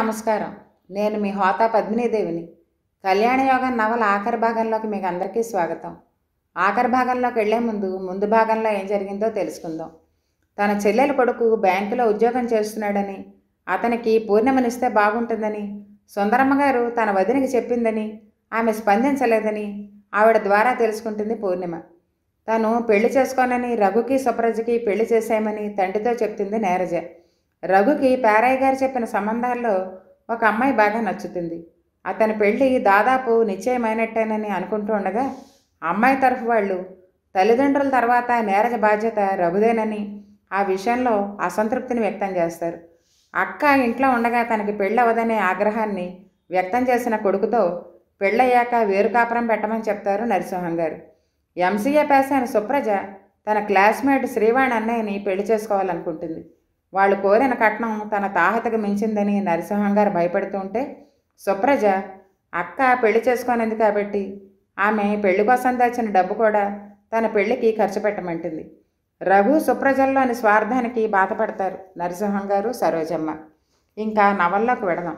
నమస్కారం నేను మీ హోతా పద్మినీదేవిని కళ్యాణయోగం నవల ఆఖరి భాగంలోకి మీకు అందరికీ స్వాగతం ఆఖరి భాగంలోకి వెళ్లే ముందు ముందు భాగంలో ఏం జరిగిందో తెలుసుకుందాం తన చెల్లెల కొడుకు బ్యాంకులో ఉద్యోగం చేస్తున్నాడని అతనికి పూర్ణిమనిస్తే బాగుంటుందని సుందరమ్మ గారు తన వదినికి చెప్పిందని ఆమె స్పందించలేదని ఆవిడ ద్వారా తెలుసుకుంటుంది పూర్ణిమ తను పెళ్లి చేసుకోనని రఘుకి సుప్రజకి పెళ్లి చేసేయమని తండ్రితో చెప్తుంది నీరజ రఘుకి పేరయ్య గారు చెప్పిన సంబంధాల్లో ఒక అమ్మాయి బాగా నచ్చుతుంది అతని పెళ్లి దాదాపు నిశ్చయమైనట్టేనని అనుకుంటూ ఉండగా అమ్మాయి తరఫు వాళ్ళు తల్లిదండ్రుల తర్వాత నీరజ బాధ్యత రఘుదేనని ఆ విషయంలో అసంతృప్తిని వ్యక్తం చేస్తారు అక్క ఇంట్లో ఉండగా తనకి పెళ్ళి అవ్వదనే ఆగ్రహాన్ని వ్యక్తం చేసిన కొడుకుతో పెళ్ళయ్యాక వేరు కాపురం పెట్టమని చెప్తారు నరసింహం గారు ఎంసీఏ పాస్ అయిన సుప్రజ తన క్లాస్మేట్ శ్రీవాణి అన్నయ్యని పెళ్లి చేసుకోవాలనుకుంటుంది వాళ్ళు కోరిన కట్నం తన తాహతకు మించిందని నరసింహం గారు భయపడుతుంటే సుప్రజ అక్క పెళ్లి చేసుకోనింది కాబట్టి ఆమె పెళ్లి కోసం తెచ్చిన డబ్బు కూడా తన పెళ్లికి ఖర్చు పెట్టమంటుంది రఘు సుప్రజల్లోని స్వార్థానికి బాధపడతారు నరసింహం గారు సరోజమ్మ ఇంకా నవల్లోకి వెడదాం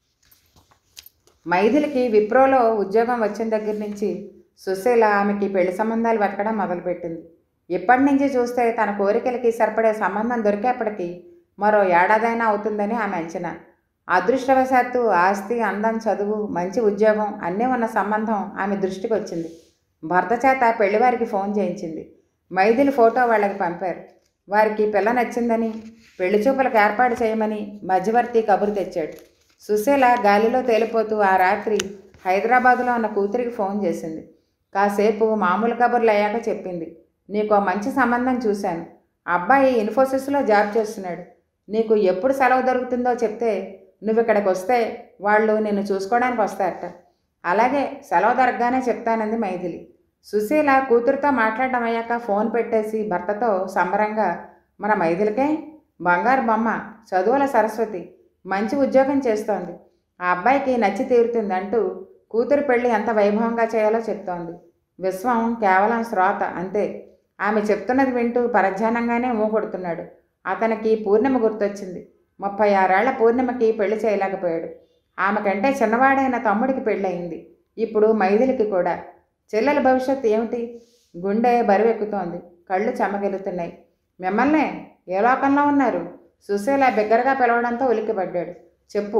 మైథిలికి విప్రోలో ఉద్యోగం వచ్చిన దగ్గర నుంచి సుశీల ఆమెకి పెళ్లి సంబంధాలు వెతకడం మొదలుపెట్టింది ఇప్పటి నుంచి చూస్తే తన కోరికలకి సరిపడే సంబంధం దొరికేప్పటికీ మరో ఏడాదైనా అవుతుందని ఆమె అంచనా అదృష్టవశాత్తు ఆస్తి అందం చదువు మంచి ఉద్యోగం అన్నీ ఉన్న సంబంధం ఆమె దృష్టికి వచ్చింది భర్త చేత పెళ్లివారికి ఫోన్ చేయించింది మైథిలి ఫోటో వాళ్ళకి పంపారు వారికి పిల్ల నచ్చిందని పెళ్లి చూపులకు ఏర్పాటు చేయమని మధ్యవర్తి కబురు తెచ్చాడు సుశీల గాలిలో తేలిపోతూ ఆ రాత్రి హైదరాబాదులో ఉన్న కూతురికి ఫోన్ చేసింది కాసేపు మామూలు కబుర్లు అయ్యాక చెప్పింది నీకు మంచి సంబంధం చూశాను అబ్బాయి ఇన్ఫోసిస్లో జాబ్ చేస్తున్నాడు నీకు ఎప్పుడు సెలవు దొరుకుతుందో చెప్తే నువ్వు ఇక్కడికి వస్తే వాళ్ళు నిన్ను చూసుకోవడానికి వస్తారట అలాగే సెలవు దొరకగానే చెప్తానంది మైథిలి సుశీల కూతురుతో మాట్లాడడం అయ్యాక ఫోన్ పెట్టేసి భర్తతో సంబరంగా మన మైథిలికే బంగారు బొమ్మ చదువుల సరస్వతి మంచి ఉద్యోగం చేస్తోంది ఆ అబ్బాయికి నచ్చి తీరుతుంది అంటూ కూతురు పెళ్లి ఎంత వైభవంగా చేయాలో చెప్తోంది విశ్వం కేవలం శ్రోత అంతే ఆమె చెప్తున్నది వింటూ పరధ్యానంగానే మూకొడుతున్నాడు అతనికి పూర్ణిమ గుర్తొచ్చింది ముప్పై ఆరేళ్ల పూర్ణిమకి పెళ్లి చేయలేకపోయాడు ఆమె కంటే చిన్నవాడైన తమ్ముడికి పెళ్ళయింది ఇప్పుడు మైథిలికి కూడా చెల్లెల భవిష్యత్తు ఏమిటి గుండె బరువెక్కుతోంది కళ్ళు చెమ్మగిలుతున్నాయి మిమ్మల్నే ఏ లోకంలో ఉన్నారు సుశీల బిగ్గరగా పిలవడంతో ఉలిక్కిపడ్డాడు చెప్పు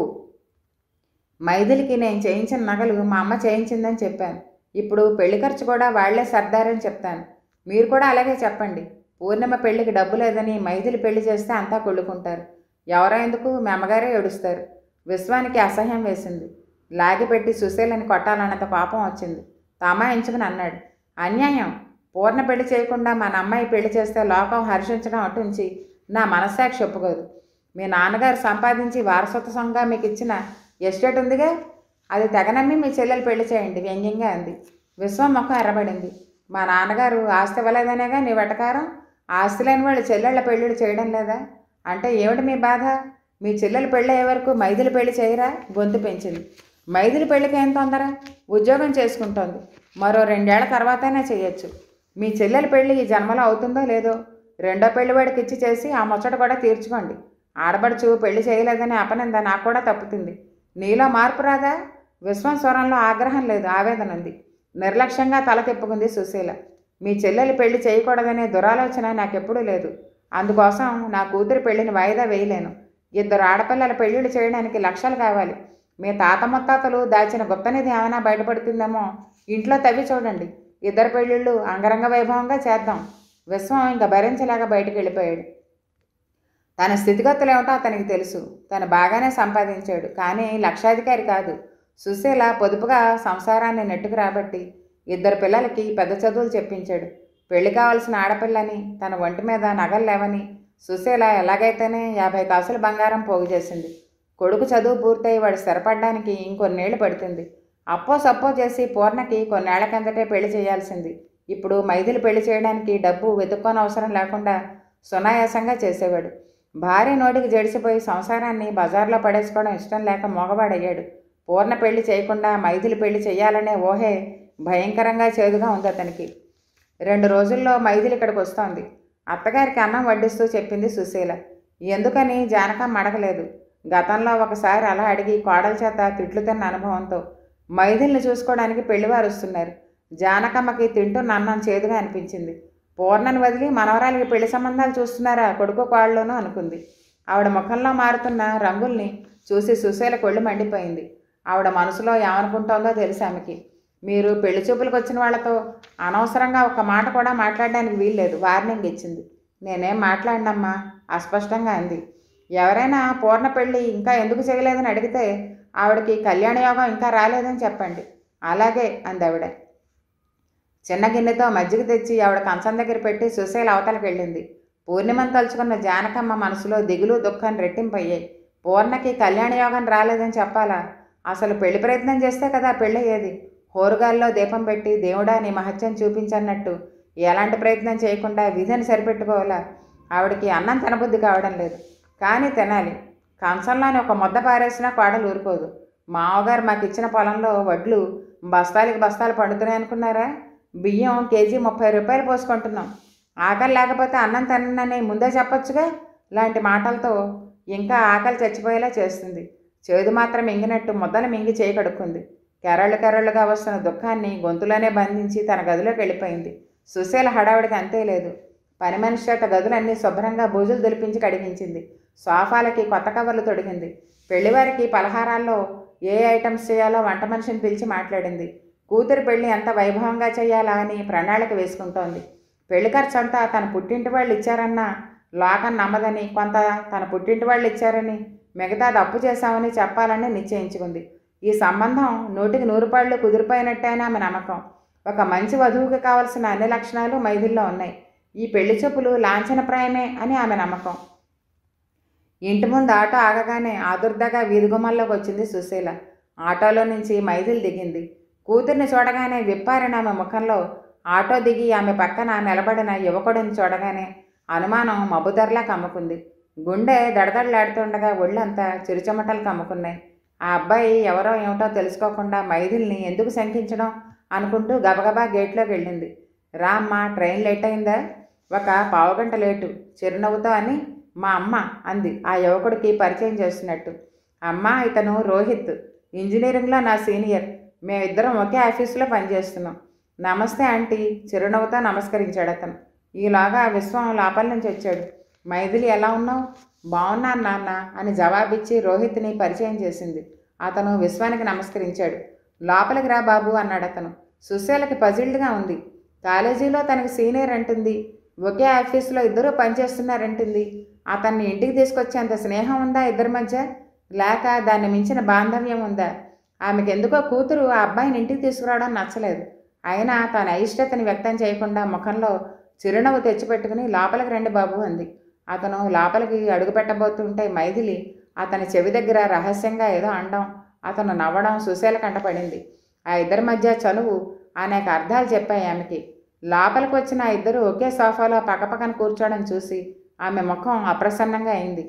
మైథిలికి నేను చేయించిన నగలు మా అమ్మ చేయించిందని చెప్పాను ఇప్పుడు పెళ్లి ఖర్చు కూడా వాళ్లే సర్దారని చెప్తాను మీరు కూడా అలాగే చెప్పండి పూర్ణిమ పెళ్లికి డబ్బు లేదని మైథిలి పెళ్లి చేస్తే అంతా కొళ్ళుకుంటారు ఎవరో ఎందుకు మీ అమ్మగారే ఏడుస్తారు విశ్వానికి అసహ్యం వేసింది లాగిపెట్టి సుశీలని కొట్టాలన్నంత పాపం వచ్చింది తమాయించుకుని అన్నాడు అన్యాయం పూర్ణ పెళ్లి చేయకుండా మన అమ్మాయి పెళ్లి చేస్తే లోకం హర్షించడం అటుంచి నా మనస్సాక్షి ఒప్పుకోదు మీ నాన్నగారు సంపాదించి వారసత్వంగా మీకు ఇచ్చిన ఎస్టేట్ ఉందిగా అది తెగనమ్మి మీ చెల్లెలు పెళ్లి చేయండి వ్యంగ్యంగా అంది విశ్వం ముఖం ఎర్రబడింది మా నాన్నగారు ఆస్తి ఇవ్వలేదనేగా నీ వెటకారం ఆస్తి లేని వాళ్ళు చెల్లెళ్ళ పెళ్ళిళ్ళు చేయడం లేదా అంటే ఏమిటి మీ బాధ మీ చెల్లెలు పెళ్ళి అయ్యే వరకు మైథిలి పెళ్లి చేయరా గొంతు పెంచింది మైథిలి పెళ్ళికి ఏం తొందర ఉద్యోగం చేసుకుంటోంది మరో రెండేళ్ల తర్వాతనే చేయొచ్చు మీ చెల్లెల పెళ్ళి ఈ జన్మలో అవుతుందో లేదో రెండో పెళ్లి వాడికి ఇచ్చి చేసి ఆ ముచ్చట కూడా తీర్చుకోండి ఆడబడుచు పెళ్లి చేయలేదని అపనింద నాకు కూడా తప్పుతుంది నీలో మార్పు రాదా విశ్వం స్వరంలో ఆగ్రహం లేదు ఆవేదన ఉంది నిర్లక్ష్యంగా తల తిప్పుకుంది సుశీల మీ చెల్లెలు పెళ్లి చేయకూడదనే దురాలోచన నాకెప్పుడూ లేదు అందుకోసం నా కూతురి పెళ్లిని వాయిదా వేయలేను ఇద్దరు ఆడపిల్లల పెళ్లిళ్ళు చేయడానికి లక్షలు కావాలి మీ తాత ముత్తాతలు దాచిన గుప్తనిధి ఏమైనా బయటపడుతుందేమో ఇంట్లో తవ్వి చూడండి ఇద్దరు పెళ్ళిళ్ళు అంగరంగ వైభవంగా చేద్దాం విశ్వం ఇంకా భరించలేక బయటికి వెళ్ళిపోయాడు తన స్థితిగతులు ఏమిటో అతనికి తెలుసు తను బాగానే సంపాదించాడు కానీ లక్షాధికారి కాదు సుశీల పొదుపుగా సంసారాన్ని నెట్టుకు రాబట్టి ఇద్దరు పిల్లలకి పెద్ద చదువులు చెప్పించాడు పెళ్లి కావాల్సిన ఆడపిల్లని తన ఒంటి మీద నగలు లేవని సుశీల ఎలాగైతేనే యాభై కాసుల బంగారం పోగు చేసింది కొడుకు చదువు పూర్తయి వాడు స్థిరపడడానికి ఇంకొన్నేళ్లు పడుతుంది అప్పో సప్పో చేసి పూర్ణకి కొన్నేళ్ల కిందటే పెళ్లి చేయాల్సింది ఇప్పుడు మైథిలి పెళ్లి చేయడానికి డబ్బు వెతుక్కోని అవసరం లేకుండా సునాయాసంగా చేసేవాడు భార్య నోటికి జడిసిపోయి సంసారాన్ని బజార్లో పడేసుకోవడం ఇష్టం లేక మగవాడయ్యాడు పూర్ణ పెళ్లి చేయకుండా మైథిలి పెళ్లి చేయాలనే ఊహే భయంకరంగా చేదుగా ఉంది అతనికి రెండు రోజుల్లో మైథిలి ఇక్కడికి వస్తోంది అత్తగారికి అన్నం వడ్డిస్తూ చెప్పింది సుశీల ఎందుకని జానకం అడగలేదు గతంలో ఒకసారి అలా అడిగి కోడల చేత తిట్లు తిన్న అనుభవంతో మైథిల్ని చూసుకోవడానికి పెళ్లివారు వస్తున్నారు జానకమ్మకి తింటున్న అన్నం చేదుగా అనిపించింది పూర్ణని వదిలి మనవరాలికి పెళ్లి సంబంధాలు చూస్తున్నారా కొడుకు కోళ్ళలోనూ అనుకుంది ఆవిడ ముఖంలో మారుతున్న రంగుల్ని చూసి సుశీల కొళ్ళు మండిపోయింది ఆవిడ మనసులో ఏమనుకుంటోందో తెలుసు ఆమెకి మీరు పెళ్లి చూపులకు వచ్చిన వాళ్ళతో అనవసరంగా ఒక మాట కూడా మాట్లాడడానికి వీల్లేదు వార్నింగ్ ఇచ్చింది నేనేం మాట్లాడినమ్మా అస్పష్టంగా అంది ఎవరైనా పూర్ణ పెళ్ళి ఇంకా ఎందుకు చేయలేదని అడిగితే ఆవిడకి కళ్యాణ యోగం ఇంకా రాలేదని చెప్పండి అలాగే అంది ఆవిడ చిన్న గిన్నెతో మజ్జిగ తెచ్చి ఆవిడ కంచం దగ్గర పెట్టి సుశీల అవతలకి వెళ్ళింది పూర్ణిమను తలుచుకున్న జానకమ్మ మనసులో దిగులు దుఃఖం రెట్టింపయ్యాయి పూర్ణకి కళ్యాణ యోగం రాలేదని చెప్పాలా అసలు పెళ్లి ప్రయత్నం చేస్తే కదా పెళ్ళయ్యేది హోరుగాల్లో దీపం పెట్టి దేవుడా నీ మహత్యం చూపించన్నట్టు ఎలాంటి ప్రయత్నం చేయకుండా విధిని సరిపెట్టుకోవాలా ఆవిడకి అన్నం తినబుద్ధి కావడం లేదు కానీ తినాలి కంచంలోని ఒక ముద్ద పారేసినా కోడలు ఊరుకోదు మామగారు మాకు ఇచ్చిన పొలంలో వడ్లు బస్తాలకి బస్తాలు పండుతున్నాయి అనుకున్నారా బియ్యం కేజీ ముప్పై రూపాయలు పోసుకుంటున్నాం ఆకలి లేకపోతే అన్నం తినని ముందే చెప్పొచ్చుగా లాంటి మాటలతో ఇంకా ఆకలి చచ్చిపోయేలా చేస్తుంది చేదు మాత్రం మింగినట్టు ముద్దలు మింగి చేయి కడుక్కుంది కెరళ్ళు కెరళ్ళుగా వస్తున్న దుఃఖాన్ని గొంతులోనే బంధించి తన గదిలోకి వెళ్ళిపోయింది సుశీల హడావిడికి అంతే లేదు పని మనిషి చేత గదులన్నీ శుభ్రంగా బూజులు దులిపించి కడిగించింది సోఫాలకి కొత్త కవర్లు తొడిగింది పెళ్లివారికి పలహారాల్లో ఏ ఐటమ్స్ చేయాలో వంట మనిషిని పిలిచి మాట్లాడింది కూతురు పెళ్లి ఎంత వైభవంగా చేయాలా అని ప్రణాళిక వేసుకుంటోంది పెళ్లి ఖర్చు అంతా తన పుట్టింటి వాళ్ళు ఇచ్చారన్నా లోకం నమ్మదని కొంత తన పుట్టింటి వాళ్ళు ఇచ్చారని మిగతాది అప్పు చేశామని చెప్పాలని నిశ్చయించుకుంది ఈ సంబంధం నూటికి నూరు పాళ్ళు కుదిరిపోయినట్టే అని ఆమె నమ్మకం ఒక మంచి వధువుకి కావలసిన అన్ని లక్షణాలు మైథిల్లో ఉన్నాయి ఈ పెళ్లి చూపులు లాంఛనప్రాయమే అని ఆమె నమ్మకం ఇంటి ముందు ఆటో ఆగగానే ఆదుర్దగా వీధిగుమ్మల్లోకి వచ్చింది సుశీల ఆటోలో నుంచి మైథిల్ దిగింది కూతుర్ని చూడగానే విప్పారిన ఆమె ముఖంలో ఆటో దిగి ఆమె పక్కన నిలబడిన యువకుడిని చూడగానే అనుమానం మబ్బుధరలా కమ్ముకుంది గుండె దడదడలాడుతుండగా ఒళ్ళంతా చిరుచెమటలు కమ్ముకున్నాయి ఆ అబ్బాయి ఎవరో ఏమిటో తెలుసుకోకుండా మైథిల్ని ఎందుకు శంకించడం అనుకుంటూ గబగబా గేట్లోకి వెళ్ళింది రా అమ్మా ట్రైన్ లేట్ అయిందా ఒక పావుగంట లేటు చిరునవ్వుతో అని మా అమ్మ అంది ఆ యువకుడికి పరిచయం చేస్తున్నట్టు అమ్మ ఇతను రోహిత్ ఇంజనీరింగ్లో నా సీనియర్ మేమిద్దరం ఒకే ఆఫీసులో పనిచేస్తున్నాం నమస్తే ఆంటీ చిరునవ్వుతో నమస్కరించాడు అతను ఈలోగా విశ్వం లోపల నుంచి వచ్చాడు మైథిలి ఎలా ఉన్నావు బాగున్నాను నాన్న అని జవాబిచ్చి రోహిత్ని పరిచయం చేసింది అతను విశ్వానికి నమస్కరించాడు లోపలికి రా బాబు అన్నాడు అతను సుశీలకి పజిల్డ్గా ఉంది కాలేజీలో తనకి సీనియర్ అంటుంది ఒకే ఆఫీసులో ఇద్దరూ పనిచేస్తున్నారంటుంది అతన్ని ఇంటికి తీసుకొచ్చేంత స్నేహం ఉందా ఇద్దరి మధ్య లేక దాన్ని మించిన బాంధవ్యం ఉందా ఆమెకు ఎందుకో కూతురు ఆ అబ్బాయిని ఇంటికి తీసుకురావడం నచ్చలేదు అయినా తన అయిష్టతని వ్యక్తం చేయకుండా ముఖంలో చిరునవ్వు తెచ్చిపెట్టుకుని లోపలికి రండి బాబు అంది అతను లోపలికి అడుగు పెట్టబోతుంటే మైథిలి అతని చెవి దగ్గర రహస్యంగా ఏదో అనడం అతను నవ్వడం సుశీల కంటపడింది ఆ ఇద్దరి మధ్య చనువు అనేక అర్థాలు చెప్పాయి ఆమెకి లోపలికి వచ్చిన ఆ ఇద్దరు ఒకే సోఫాలో పక్కపక్కన కూర్చోవడం చూసి ఆమె ముఖం అప్రసన్నంగా అయింది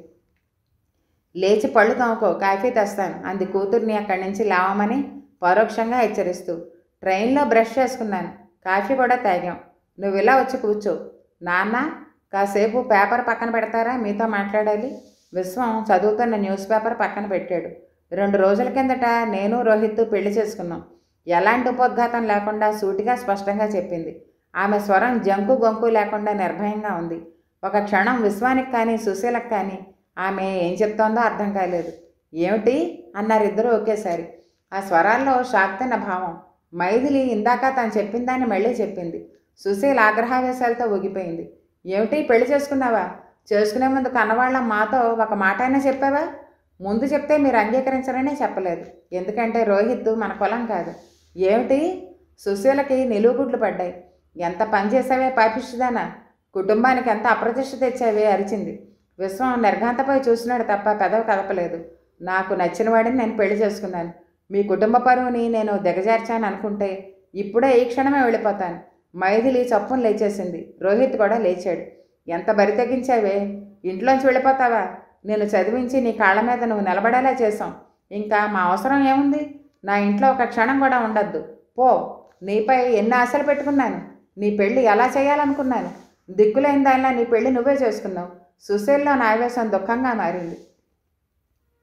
లేచి పళ్ళు తోముకో కాఫీ తెస్తాను అంది కూతుర్ని అక్కడి నుంచి లేవమని పరోక్షంగా హెచ్చరిస్తూ ట్రైన్లో బ్రష్ చేసుకున్నాను కాఫీ కూడా తాగాం నువ్వు ఇలా వచ్చి కూర్చో నాన్న కాసేపు పేపర్ పక్కన పెడతారా మీతో మాట్లాడాలి విశ్వం చదువుతున్న న్యూస్ పేపర్ పక్కన పెట్టాడు రెండు రోజుల కిందట నేను రోహిత్ పెళ్లి చేసుకున్నాం ఎలాంటి ఉపోద్ఘాతం లేకుండా సూటిగా స్పష్టంగా చెప్పింది ఆమె స్వరం జంకు గొంకు లేకుండా నిర్భయంగా ఉంది ఒక క్షణం విశ్వానికి కానీ సుశీలకు కానీ ఆమె ఏం చెప్తోందో అర్థం కాలేదు ఏమిటి అన్నారు ఇద్దరు ఒకేసారి ఆ స్వరాల్లో షాక్తిన భావం మైథిలి ఇందాక తను చెప్పిన దాన్ని మళ్ళీ చెప్పింది సుశీల్ ఆగ్రహావేశాలతో ఊగిపోయింది ఏమిటి పెళ్లి చేసుకున్నావా చేసుకునే ముందు కన్నవాళ్ళ మాతో ఒక మాట అయినా చెప్పావా ముందు చెప్తే మీరు అంగీకరించరనే చెప్పలేదు ఎందుకంటే రోహిత్ మన కులం కాదు ఏమిటి సుశీలకి నిలువుగుడ్లు పడ్డాయి ఎంత పని చేసావే పాపిష్టిదానా కుటుంబానికి ఎంత అప్రతిష్ట తెచ్చావే అరిచింది విశ్వం నిర్ఘాంతపై చూసినాడు తప్ప పెదవి కదపలేదు నాకు నచ్చిన వాడిని నేను పెళ్లి చేసుకున్నాను మీ కుటుంబ పరువుని నేను దిగజార్చాను అనుకుంటే ఇప్పుడే ఈ క్షణమే వెళ్ళిపోతాను మైథిలి చప్పును లేచేసింది రోహిత్ కూడా లేచాడు ఎంత బరి తెగించావే ఇంట్లోంచి వెళ్ళిపోతావా నేను చదివించి నీ కాళ్ళ మీద నువ్వు నిలబడేలా చేసాం ఇంకా మా అవసరం ఏముంది నా ఇంట్లో ఒక క్షణం కూడా ఉండద్దు పో నీపై ఎన్ని ఆశలు పెట్టుకున్నాను నీ పెళ్ళి ఎలా చేయాలనుకున్నాను దిక్కులేని దానిలా నీ పెళ్ళి నువ్వే చేసుకున్నావు సుశీల్లో నా ఆవేశం దుఃఖంగా మారింది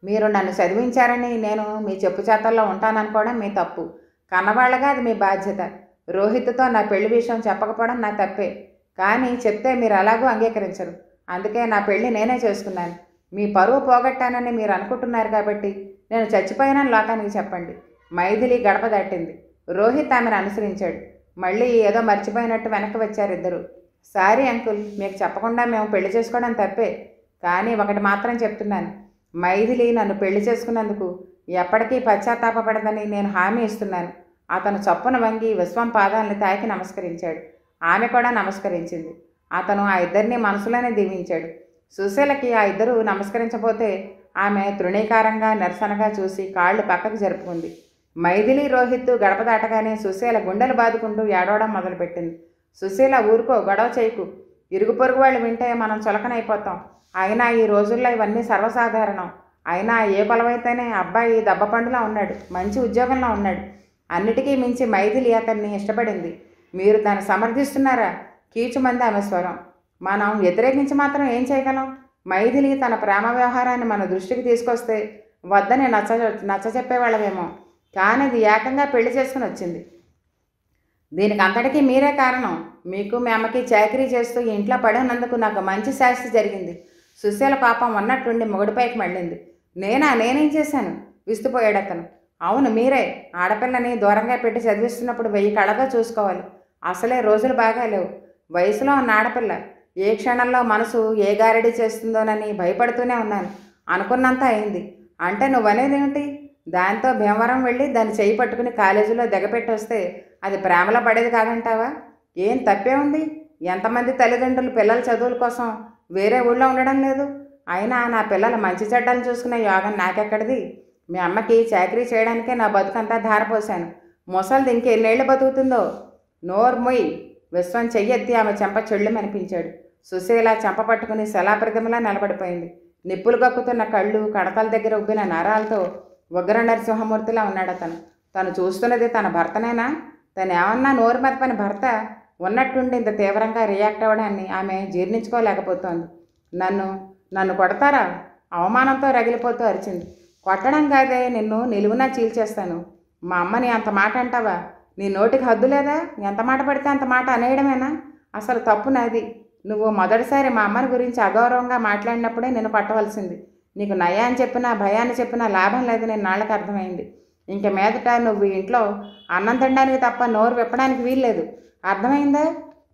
మీరు నన్ను చదివించారని నేను మీ చెప్పు చేతల్లో ఉంటాననుకోవడం మీ తప్పు కన్నవాళ్ళగా అది మీ బాధ్యత రోహిత్తో నా పెళ్లి విషయం చెప్పకపోవడం నా తప్పే కానీ చెప్తే మీరు అలాగూ అంగీకరించరు అందుకే నా పెళ్లి నేనే చేసుకున్నాను మీ పరువు పోగొట్టానని మీరు అనుకుంటున్నారు కాబట్టి నేను చచ్చిపోయానని లోకానికి చెప్పండి మైథిలి గడప దాటింది రోహిత్ ఆమెను అనుసరించాడు మళ్ళీ ఏదో మర్చిపోయినట్టు వెనక్కి వచ్చారు ఇద్దరు సారీ అంకుల్ మీకు చెప్పకుండా మేము పెళ్లి చేసుకోవడం తప్పే కానీ ఒకటి మాత్రం చెప్తున్నాను మైథిలి నన్ను పెళ్లి చేసుకున్నందుకు ఎప్పటికీ పశ్చాత్తాపపడదని నేను హామీ ఇస్తున్నాను అతను చప్పున వంగి విశ్వం పాదాలను తాకి నమస్కరించాడు ఆమె కూడా నమస్కరించింది అతను ఆ ఇద్దరిని మనసులోనే దీవించాడు సుశీలకి ఆ ఇద్దరు నమస్కరించబోతే ఆమె తృణీకారంగా నిరసనగా చూసి కాళ్ళు పక్కకు జరుపుకుంది మైథిలి రోహిత్ గడప దాటగానే సుశీల గుండెలు బాదుకుంటూ ఏడవడం మొదలుపెట్టింది సుశీల ఊరుకో గొడవ చేయకు ఇరుగు పొరుగు వాళ్ళు వింటే మనం చులకనైపోతాం అయినా ఈ రోజుల్లో ఇవన్నీ సర్వసాధారణం అయినా ఏ కొలవైతేనే అబ్బాయి దెబ్బపండులా ఉన్నాడు మంచి ఉద్యోగంలో ఉన్నాడు అన్నిటికీ మించి మైథిలి అతన్ని ఇష్టపడింది మీరు దాన్ని సమర్థిస్తున్నారా కీచుమంది ఆమె స్వరం మనం వ్యతిరేకించి మాత్రం ఏం చేయగలం మైథిలి తన ప్రేమ వ్యవహారాన్ని మన దృష్టికి తీసుకొస్తే వద్దని నచ్చ నచ్చ చెప్పేవాళ్ళమేమో కానీ ఇది ఏకంగా పెళ్లి చేసుకుని వచ్చింది దీనికి అంతటికీ మీరే కారణం మీకు మీ అమ్మకి చాకరీ చేస్తూ ఈ ఇంట్లో పడి ఉన్నందుకు నాకు మంచి శాస్తి జరిగింది సుశీల పాపం ఉన్నట్టుండి మొగుడిపైకి మళ్ళింది నేనా నేనేం చేశాను విస్తుపోయాడు అతను అవును మీరే ఆడపిల్లని దూరంగా పెట్టి చదివిస్తున్నప్పుడు వెయ్యి కళ్ళతో చూసుకోవాలి అసలే రోజులు బాగాలేవు వయసులో ఉన్న ఆడపిల్ల ఏ క్షణంలో మనసు ఏ గారడీ చేస్తుందోనని భయపడుతూనే ఉన్నాను అనుకున్నంత అయింది అంటే నువ్వనేది ఏమిటి దాంతో భీమవరం వెళ్ళి దాన్ని చేయి పట్టుకుని కాలేజీలో దిగపెట్టి వస్తే అది ప్రేమలో పడేది కాదంటావా ఏం తప్పే ఉంది ఎంతమంది తల్లిదండ్రులు పిల్లల చదువుల కోసం వేరే ఊళ్ళో ఉండడం లేదు అయినా నా పిల్లల మంచి చెడ్డలు చూసుకునే యోగం నాకెక్కడిది మీ అమ్మకి చాకరీ చేయడానికే నా బతుకంతా ధారపోశాను ముసలిది ఇంకెన్నేళ్ళు బతుకుతుందో నోర్మొయ్ విశ్వం చెయ్యెత్తి ఆమె చెంప చెళ్ళుమనిపించాడు సుశీల చెంప పట్టుకుని శలాప్రతిమలా నిలబడిపోయింది నిప్పులు కక్కుతున్న కళ్ళు కడతల దగ్గర ఉబ్బిన నరాలతో ఉగ్ర నరసింహమూర్తిలా ఉన్నాడు అతను తను చూస్తున్నది తన భర్తనేనా తను ఏమన్నా నోరు మెదపని భర్త ఉన్నట్టుండి ఇంత తీవ్రంగా రియాక్ట్ అవ్వడాన్ని ఆమె జీర్ణించుకోలేకపోతోంది నన్ను నన్ను కొడతారా అవమానంతో రగిలిపోతూ అరిచింది కొట్టడం కాదే నిన్ను నిలువునా చీల్చేస్తాను మా అమ్మని అంత మాట అంటావా నీ నోటికి హద్దు లేదా ఎంత మాట పడితే అంత మాట అనేయడమేనా అసలు తప్పు నాది నువ్వు మొదటిసారి మా అమ్మని గురించి అగౌరవంగా మాట్లాడినప్పుడే నేను పట్టవలసింది నీకు నయాన్ని చెప్పినా భయాన్ని చెప్పినా లాభం లేదు నేను నాళ్ళకి అర్థమైంది ఇంక మీదట నువ్వు ఈ ఇంట్లో అన్నం తినడానికి తప్ప నోరు విప్పడానికి వీల్లేదు అర్థమైందా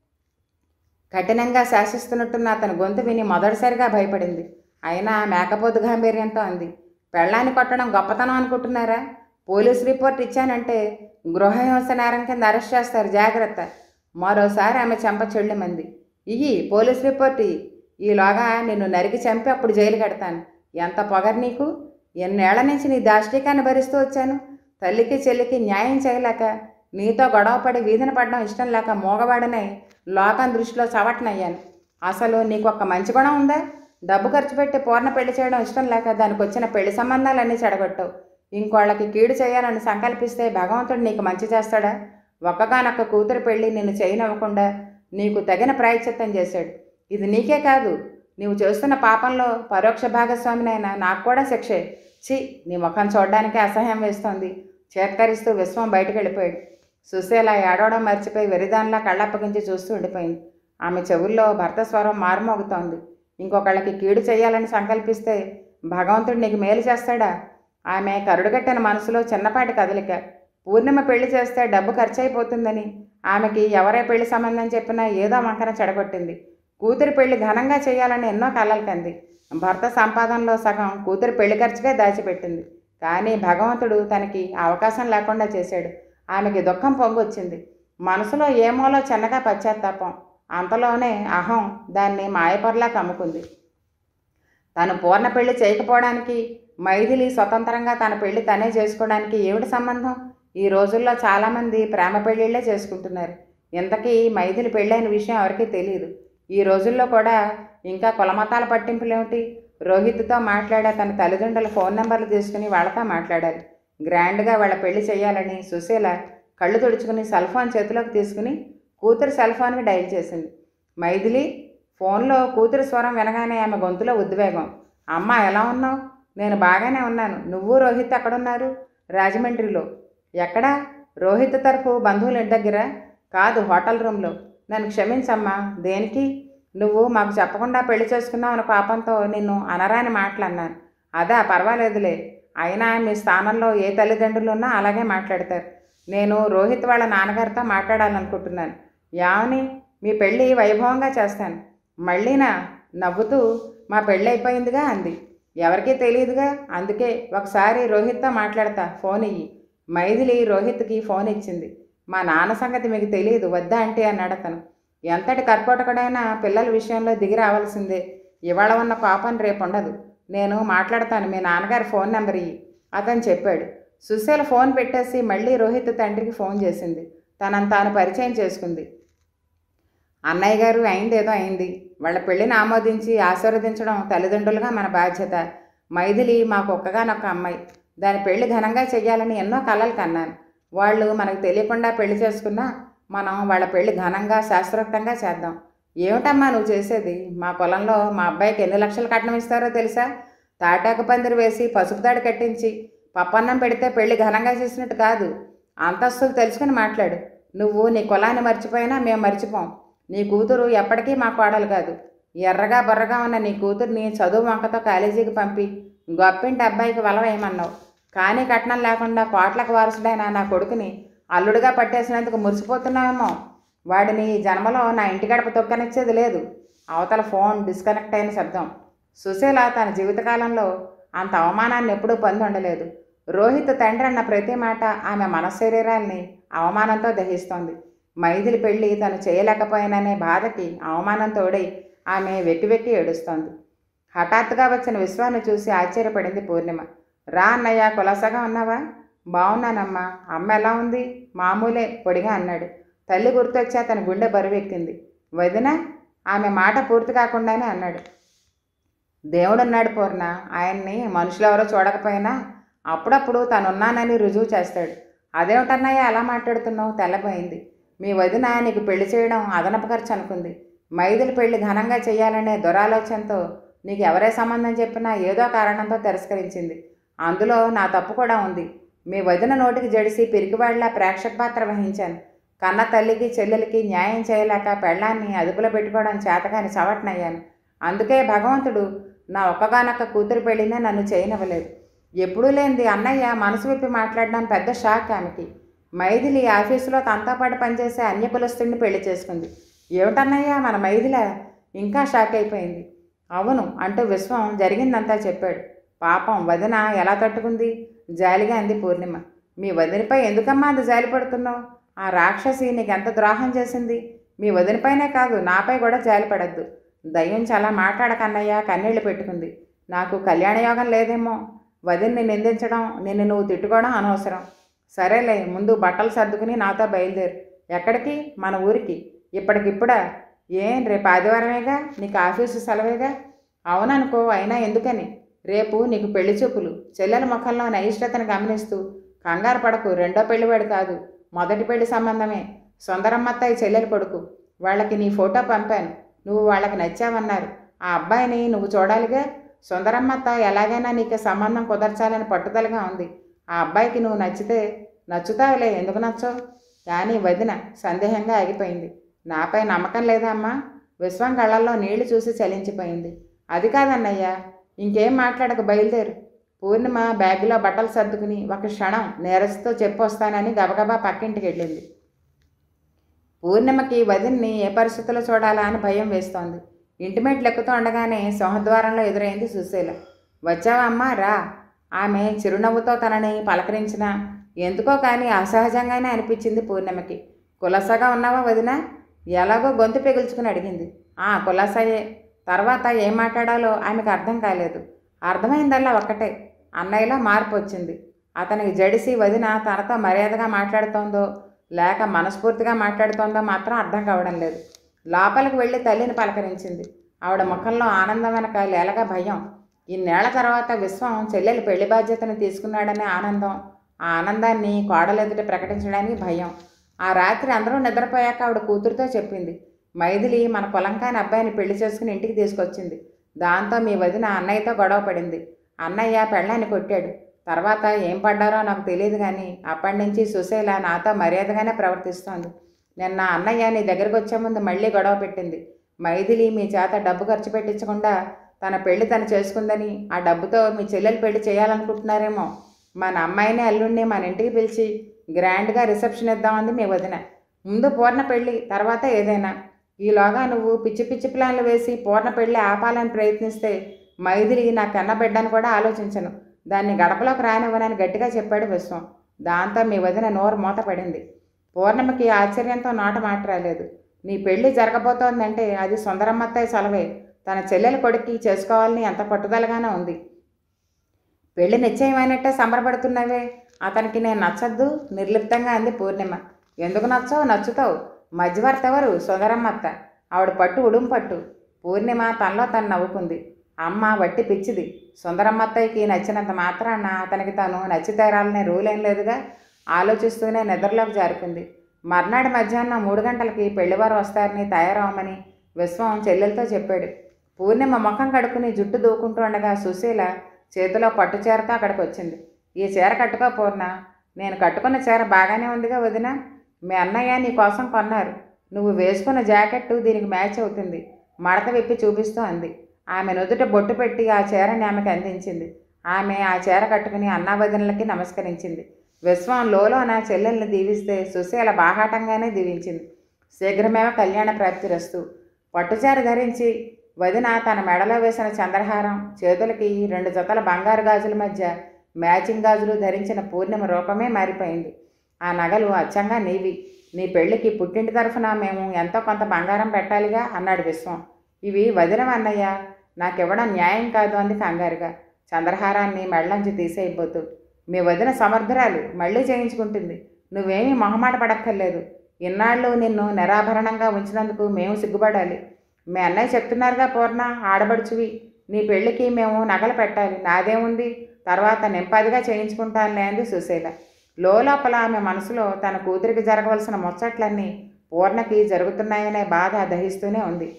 కఠినంగా శాసిస్తున్నట్టున్న అతని గొంతు విని మొదటిసారిగా భయపడింది అయినా మేకపోతు గాంభీర్యంతో అంది పెళ్ళాన్ని కొట్టడం గొప్పతనం అనుకుంటున్నారా పోలీస్ రిపోర్ట్ ఇచ్చానంటే గృహహింస నేరం కింద అరెస్ట్ చేస్తారు జాగ్రత్త మరోసారి ఆమె చెంప చెళ్ళిమంది ఇయ్యి పోలీస్ రిపోర్ట్ ఇయ్యి ఈలోగా నిన్ను నరికి చంపి అప్పుడు జైలు కడతాను ఎంత పొగరు నీకు ఎన్నేళ్ల నుంచి నీ దాష్టికాన్ని భరిస్తూ వచ్చాను తల్లికి చెల్లికి న్యాయం చేయలేక నీతో గొడవపడి వీధిన పడడం ఇష్టం లేక మోగవాడనై లోకం దృష్టిలో చవటనయ్యాను అసలు నీకు ఒక్క మంచి గుణం ఉందా డబ్బు ఖర్చు పెట్టి పూర్ణ పెళ్లి చేయడం ఇష్టం లేక దానికి వచ్చిన పెళ్లి సంబంధాలన్నీ చెడగొట్టావు ఇంకోళ్ళకి కీడు చేయాలని సంకల్పిస్తే భగవంతుడు నీకు మంచి చేస్తాడా ఒక్కగానొక్క కూతురు పెళ్ళి నిన్ను చేయనివ్వకుండా నీకు తగిన ప్రాయశ్చిత్తం చేశాడు ఇది నీకే కాదు నీవు చేస్తున్న పాపంలో పరోక్ష భాగస్వామినైనా నాకు కూడా శిక్షే ఛీ నీ ముఖం చూడడానికే అసహ్యం వేస్తోంది చేత్కరిస్తూ విశ్వం బయటకు వెళ్ళిపోయాడు సుశీల ఏడవడం మర్చిపోయి వెరిదానిలా కళ్ళప్పగించి చూస్తూ ఉండిపోయింది ఆమె చెవుల్లో భర్త స్వరం మారుమోగుతోంది ఇంకొకళ్ళకి కీడు చేయాలని సంకల్పిస్తే భగవంతుడు నీకు మేలు చేస్తాడా ఆమె కరుడుగట్టిన మనసులో చిన్నపాటి కదలిక పూర్ణిమ పెళ్లి చేస్తే డబ్బు ఖర్చు అయిపోతుందని ఆమెకి ఎవరే పెళ్లి సంబంధం చెప్పినా ఏదో వంకన చెడగొట్టింది కూతురి పెళ్లి ఘనంగా చేయాలని ఎన్నో కలలు కంది భర్త సంపాదనలో సగం కూతురి పెళ్లి ఖర్చుకే దాచిపెట్టింది కానీ భగవంతుడు తనకి ఆ అవకాశం లేకుండా చేశాడు ఆమెకి దుఃఖం పొంగొచ్చింది మనసులో ఏమోలో చిన్నగా పశ్చాత్తాపం అంతలోనే అహం దాన్ని మాయపర్లా కమ్ముకుంది తను పూర్ణ పెళ్లి చేయకపోవడానికి మైథిలి స్వతంత్రంగా తన పెళ్లి తనే చేసుకోవడానికి ఏమిటి సంబంధం ఈ రోజుల్లో చాలామంది ప్రేమ పెళ్ళిళ్ళే చేసుకుంటున్నారు ఇంతకీ మైథిలి పెళ్ళైన విషయం ఎవరికీ తెలియదు ఈ రోజుల్లో కూడా ఇంకా కులమతాల పట్టింపులేమిటి రోహిత్తో మాట్లాడే తన తల్లిదండ్రుల ఫోన్ నెంబర్లు తీసుకుని వాళ్ళతో మాట్లాడాలి గ్రాండ్గా వాళ్ళ పెళ్లి చేయాలని సుశీల కళ్ళు తుడుచుకుని సెల్ ఫోన్ చేతిలోకి తీసుకుని కూతురు సెల్ ఫోన్కి డైల్ చేసింది మైథిలి ఫోన్లో కూతురు స్వరం వినగానే ఆమె గొంతులో ఉద్వేగం అమ్మ ఎలా ఉన్నావు నేను బాగానే ఉన్నాను నువ్వు రోహిత్ ఎక్కడున్నారు రాజమండ్రిలో ఎక్కడా రోహిత్ తరఫు బంధువుల ఇంటి దగ్గర కాదు హోటల్ రూమ్లో నన్ను క్షమించమ్మా దేనికి నువ్వు మాకు చెప్పకుండా పెళ్లి చేసుకున్నావు అన్న పాపంతో నిన్ను అనరాని మాటలన్నాను అదా పర్వాలేదులే అయినా మీ స్థానంలో ఏ తల్లిదండ్రులు ఉన్నా అలాగే మాట్లాడతారు నేను రోహిత్ వాళ్ళ నాన్నగారితో మాట్లాడాలనుకుంటున్నాను యావని మీ పెళ్ళి వైభవంగా చేస్తాను మళ్ళీనా నవ్వుతూ మా పెళ్ళి అయిపోయిందిగా అంది ఎవరికీ తెలియదుగా అందుకే ఒకసారి రోహిత్తో మాట్లాడతా ఫోన్ ఇయ్యి మైథిలి రోహిత్కి ఫోన్ ఇచ్చింది మా నాన్న సంగతి మీకు తెలియదు వద్దా అంటే అన్నాడు అతను ఎంతటి కర్కోటకుడైనా పిల్లల విషయంలో దిగి రావాల్సిందే ఇవాళ ఉన్న కోపం రేపు ఉండదు నేను మాట్లాడతాను మీ నాన్నగారి ఫోన్ నెంబర్ ఇయ్యి అతను చెప్పాడు సుశీల ఫోన్ పెట్టేసి మళ్ళీ రోహిత్ తండ్రికి ఫోన్ చేసింది తనను తాను పరిచయం చేసుకుంది అన్నయ్య గారు అయిందేదో అయింది వాళ్ళ పెళ్ళిని ఆమోదించి ఆశీర్వదించడం తల్లిదండ్రులుగా మన బాధ్యత మైథిలి మాకు ఒక్కగానొక్క అమ్మాయి దాని పెళ్లి ఘనంగా చెయ్యాలని ఎన్నో కలలు కన్నాను వాళ్ళు మనకు తెలియకుండా పెళ్లి చేసుకున్నా మనం వాళ్ళ పెళ్లి ఘనంగా శాస్త్రోక్తంగా చేద్దాం ఏమిటమ్మా నువ్వు చేసేది మా పొలంలో మా అబ్బాయికి ఎన్ని లక్షలు కట్నం ఇస్తారో తెలుసా తాటాకు పందిరి వేసి పసుపు తాడు కట్టించి పప్పన్నం పెడితే పెళ్లి ఘనంగా చేసినట్టు కాదు అంతస్తులు తెలుసుకుని మాట్లాడు నువ్వు నీ కులాన్ని మర్చిపోయినా మేము మర్చిపోం నీ కూతురు ఎప్పటికీ మా కోడలు కాదు ఎర్రగా బొర్రగా ఉన్న నీ కూతుర్ని చదువు వంకతో కాలేజీకి పంపి గొప్పింటి అబ్బాయికి వలవేయమన్నావు కానీ కట్నం లేకుండా కోట్లకు వారసుడైన నా కొడుకుని అల్లుడిగా పట్టేసినందుకు మురిసిపోతున్నావేమో వాడిని ఈ జన్మలో నా ఇంటి గడప తొక్కనిచ్చేది లేదు అవతల ఫోన్ డిస్కనెక్ట్ అయిన శబ్దం సుశీల తన జీవితకాలంలో అంత అవమానాన్ని ఎప్పుడూ పొంది ఉండలేదు రోహిత్ తండ్రి అన్న ప్రతి మాట ఆమె మనశరీరాల్ని అవమానంతో దహిస్తోంది మైథిలి పెళ్లి తను చేయలేకపోయాననే బాధకి అవమానం తోడై ఆమె వెక్కి వెక్కి ఏడుస్తోంది హఠాత్తుగా వచ్చిన విశ్వాన్ని చూసి ఆశ్చర్యపడింది పూర్ణిమ రా అన్నయ్య కులాసగా ఉన్నావా బాగున్నానమ్మా అమ్మ ఎలా ఉంది మామూలే పొడిగా అన్నాడు తల్లి గుర్తొచ్చా తన గుండె బరువెక్కింది వదిన ఆమె మాట పూర్తి కాకుండానే అన్నాడు దేవుడున్నాడు పూర్ణ ఆయన్ని మనుషులెవరో చూడకపోయినా అప్పుడప్పుడు తనున్నానని రుజువు చేస్తాడు అదేమిటన్నయ్య అలా మాట్లాడుతున్నావు తెల్లబోయింది మీ వదిన నీకు పెళ్లి చేయడం అదనపు ఖర్చు అనుకుంది మైదులు పెళ్లి ఘనంగా చేయాలనే దురాలోచనతో నీకు ఎవరే సంబంధం చెప్పినా ఏదో కారణంతో తిరస్కరించింది అందులో నా తప్పు కూడా ఉంది మీ వదిన నోటికి జడిసి పిరికివాడిలా ప్రేక్షక పాత్ర వహించాను కన్న తల్లికి చెల్లెలకి న్యాయం చేయలేక పెళ్ళాన్ని అదుపులో పెట్టుకోవడం చేతగాని చవటనయ్యాను అందుకే భగవంతుడు నా ఒక్కగానొక్క కూతురు పెళ్ళినే నన్ను చేయనివ్వలేదు ఎప్పుడూ లేనిది అన్నయ్య మనసు విప్పి మాట్లాడడం పెద్ద షాక్ ఆమెకి మైథిలి ఆఫీసులో తనతో పాటు పనిచేసే అన్య కులస్తుడిని పెళ్లి చేసుకుంది ఏమిటన్నయ్య మన మైథిల ఇంకా షాక్ అయిపోయింది అవును అంటూ విశ్వం జరిగిందంతా చెప్పాడు పాపం వదిన ఎలా తట్టుకుంది జాలిగా అంది పూర్ణిమ మీ వదినపై ఎందుకమ్మా అంత జాలి పడుతున్నావు ఆ రాక్షసి నీకెంత ద్రోహం చేసింది మీ వదినపైనే కాదు నాపై కూడా జాలి పడద్దు దయ్యం చాలా మాట్లాడకన్నయ్య కన్నీళ్లు పెట్టుకుంది నాకు కళ్యాణ యోగం లేదేమో వదిన్ని నిందించడం నిన్ను నువ్వు తిట్టుకోవడం అనవసరం సరేలే ముందు బట్టలు సర్దుకుని నాతో బయలుదేరు ఎక్కడికి మన ఊరికి ఇప్పటికిప్పుడా ఏం రేపు ఆదివారమేగా నీకు ఆఫీసు సెలవేగా అవుననుకో అయినా ఎందుకని రేపు నీకు పెళ్లి చూపులు చెల్లెల ముఖంలో నైష్టతను గమనిస్తూ కంగారు పడకు రెండో పెళ్లివాడు కాదు మొదటి పెళ్లి సంబంధమే సొందరమ్మత్తయ్య చెల్లెలు కొడుకు వాళ్ళకి నీ ఫోటో పంపాను నువ్వు వాళ్ళకి నచ్చావన్నారు ఆ అబ్బాయిని నువ్వు చూడాలిగా సుందరమ్మత్త ఎలాగైనా నీకు సంబంధం కుదర్చాలని పట్టుదలగా ఉంది ఆ అబ్బాయికి నువ్వు నచ్చితే నచ్చుతావులే ఎందుకు నచ్చవు కానీ వదిన సందేహంగా ఆగిపోయింది నాపై నమ్మకం లేదా అమ్మా విశ్వం కళ్ళల్లో నీళ్లు చూసి చలించిపోయింది అది కాదన్నయ్యా ఇంకేం మాట్లాడక బయలుదేరు పూర్ణిమ బ్యాగులో బట్టలు సర్దుకుని ఒక క్షణం నీరసతో చెప్పొస్తానని గబగబా పక్కింటికి వెళ్ళింది పూర్ణిమకి వదిన్ని ఏ పరిస్థితుల్లో చూడాలా అని భయం వేస్తోంది ఇంటిమేట్లు ఎక్కుతూ ఉండగానే సింహద్వారంలో ఎదురైంది సుశీల వచ్చావా అమ్మా రా ఆమె చిరునవ్వుతో తనని పలకరించిన ఎందుకో కానీ అసహజంగానే అనిపించింది పూర్ణిమకి కులసగా ఉన్నావా వదిన ఎలాగో గొంతు పెగుల్చుకుని అడిగింది ఆ కులాసయే తర్వాత ఏం మాట్లాడాలో ఆమెకు అర్థం కాలేదు అర్థమైందల్లా ఒక్కటే అన్నయ్యలో మార్పు వచ్చింది అతనికి జడిసి వదిన తనతో మర్యాదగా మాట్లాడుతోందో లేక మనస్ఫూర్తిగా మాట్లాడుతోందో మాత్రం అర్థం కావడం లేదు లోపలికి వెళ్ళి తల్లిని పలకరించింది ఆవిడ ముఖంలో ఆనందం వెనక లేలగా భయం ఇన్నేళ్ల తర్వాత విశ్వం చెల్లెలి పెళ్లి బాధ్యతను తీసుకున్నాడనే ఆనందం ఆ ఆనందాన్ని కోడలెదుట ప్రకటించడానికి భయం ఆ రాత్రి అందరూ నిద్రపోయాక ఆవిడ కూతురుతో చెప్పింది మైథిలి మన పొలంకాని అబ్బాయిని పెళ్లి చేసుకుని ఇంటికి తీసుకొచ్చింది దాంతో మీ వదిన అన్నయ్యతో గొడవ పడింది అన్నయ్య పెళ్ళాన్ని కొట్టాడు తర్వాత ఏం పడ్డారో నాకు తెలియదు కానీ అప్పటి నుంచి సుశీల నాతో మర్యాదగానే ప్రవర్తిస్తోంది నిన్న అన్నయ్య నీ దగ్గరికి వచ్చే ముందు మళ్ళీ గొడవ పెట్టింది మైథిలి మీ చేత డబ్బు ఖర్చు పెట్టించకుండా తన పెళ్లి తను చేసుకుందని ఆ డబ్బుతో మీ చెల్లెలు పెళ్లి చేయాలనుకుంటున్నారేమో మన అమ్మాయిని అల్లుడిని మన ఇంటికి పిలిచి గ్రాండ్గా రిసెప్షన్ ఇద్దామంది మీ వదిన ముందు పూర్ణ పెళ్ళి తర్వాత ఏదైనా ఈలోగా నువ్వు పిచ్చి పిచ్చి ప్లాన్లు వేసి పూర్ణ పెళ్ళి ఆపాలని ప్రయత్నిస్తే మైథిలి నా కన్న బిడ్డను కూడా ఆలోచించను దాన్ని గడపలోకి రానివ్వనని గట్టిగా చెప్పాడు విశ్వం దాంతో మీ వదిన నోరు మూత పడింది పూర్ణిమకి ఆశ్చర్యంతో నోట మాట రాలేదు నీ పెళ్లి జరగబోతోందంటే అది సుందరమ్మత్తయ్య సెలవే తన చెల్లెల కొడుక్కి చేసుకోవాలని ఎంత పట్టుదలగానే ఉంది పెళ్లి నిశ్చయమైనట్టే సంబరపడుతున్నావే అతనికి నేను నచ్చద్దు నిర్లిప్తంగా అంది పూర్ణిమ ఎందుకు నచ్చవు నచ్చుతావు మధ్యవర్తి ఎవరు సుందరమ్మత్త ఆవిడ పట్టు ఉడుం పట్టు పూర్ణిమ తనలో తను నవ్వుకుంది అమ్మ వట్టి పిచ్చిది సుందరమ్మత్తయ్యకి నచ్చినంత మాత్రాన అతనికి తను నచ్చి తీరాలనే రూల్ ఏం లేదుగా ఆలోచిస్తూనే నిద్రలోకి జారుకుంది మర్నాడు మధ్యాహ్నం మూడు గంటలకి పెళ్లివారు వస్తారని తయారవమని విశ్వం చెల్లెలతో చెప్పాడు పూర్ణిమ ముఖం కడుక్కుని జుట్టు దూకుంటూ ఉండగా సుశీల చేతిలో పట్టు చీరతో అక్కడికి వచ్చింది ఈ చీర కట్టుకో పూర్ణ నేను కట్టుకున్న చీర బాగానే ఉందిగా వదిన మీ అన్నయ్య నీ కోసం కొన్నారు నువ్వు వేసుకున్న జాకెట్టు దీనికి మ్యాచ్ అవుతుంది మడత విప్పి చూపిస్తూ అంది ఆమె నుదుట బొట్టు పెట్టి ఆ చీరని ఆమెకు అందించింది ఆమె ఆ చీర కట్టుకుని అన్నా వదినలకి నమస్కరించింది విశ్వం లోలో నా చెల్లెల్ని దీవిస్తే సుశీల బాహాటంగానే దీవించింది శీఘ్రమేమో కళ్యాణ ప్రాప్తిరస్తు పట్టుచార ధరించి వదిన తన మెడలో వేసిన చంద్రహారం చేతులకి రెండు జతల బంగారు గాజుల మధ్య మ్యాచింగ్ గాజులు ధరించిన పూర్ణిమ రూపమే మారిపోయింది ఆ నగలు అచ్చంగా నీవి నీ పెళ్ళికి పుట్టింటి తరఫున మేము ఎంతో కొంత బంగారం పెట్టాలిగా అన్నాడు విశ్వం ఇవి వదినం అన్నయ్య నాకివ్వడం న్యాయం కాదు అంది కంగారుగా చంద్రహారాన్ని మెళ్ళంచి తీసేయబోతూ మీ వదిన సమర్థురాలు మళ్ళీ చేయించుకుంటుంది నువ్వేమీ మొహమాట పడక్కర్లేదు ఇన్నాళ్ళు నిన్ను నిరాభరణంగా ఉంచినందుకు మేము సిగ్గుపడాలి మీ అన్నయ్య చెప్తున్నారుగా పూర్ణ ఆడబడుచువి నీ పెళ్ళికి మేము నగలు పెట్టాలి నాదేముంది తర్వాత నింపాదిగా చేయించుకుంటానులే అంది సుశీల లోపల ఆమె మనసులో తన కూతురికి జరగవలసిన ముచ్చట్లన్నీ పూర్ణకి జరుగుతున్నాయనే బాధ దహిస్తూనే ఉంది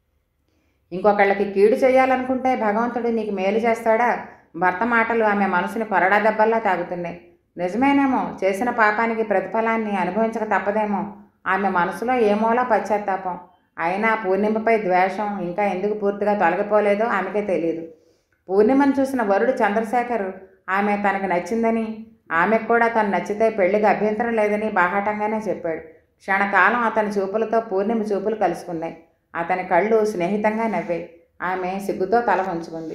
ఇంకొకళ్ళకి కీడు చేయాలనుకుంటే భగవంతుడు నీకు మేలు చేస్తాడా భర్త మాటలు ఆమె మనసుని కొరడా దెబ్బల్లా తాగుతున్నాయి నిజమేనేమో చేసిన పాపానికి ప్రతిఫలాన్ని అనుభవించక తప్పదేమో ఆమె మనసులో ఏమోలా పశ్చాత్తాపం అయినా పూర్ణిమపై ద్వేషం ఇంకా ఎందుకు పూర్తిగా తొలగిపోలేదో ఆమెకే తెలియదు పూర్ణిమను చూసిన వరుడు చంద్రశేఖర్ ఆమె తనకు నచ్చిందని ఆమెకు కూడా తను నచ్చితే పెళ్లికి అభ్యంతరం లేదని బాహాటంగానే చెప్పాడు క్షణకాలం అతని చూపులతో పూర్ణిమ చూపులు కలుసుకున్నాయి అతని కళ్ళు స్నేహితంగా నవ్వాయి ఆమె సిగ్గుతో తల వంచుకుంది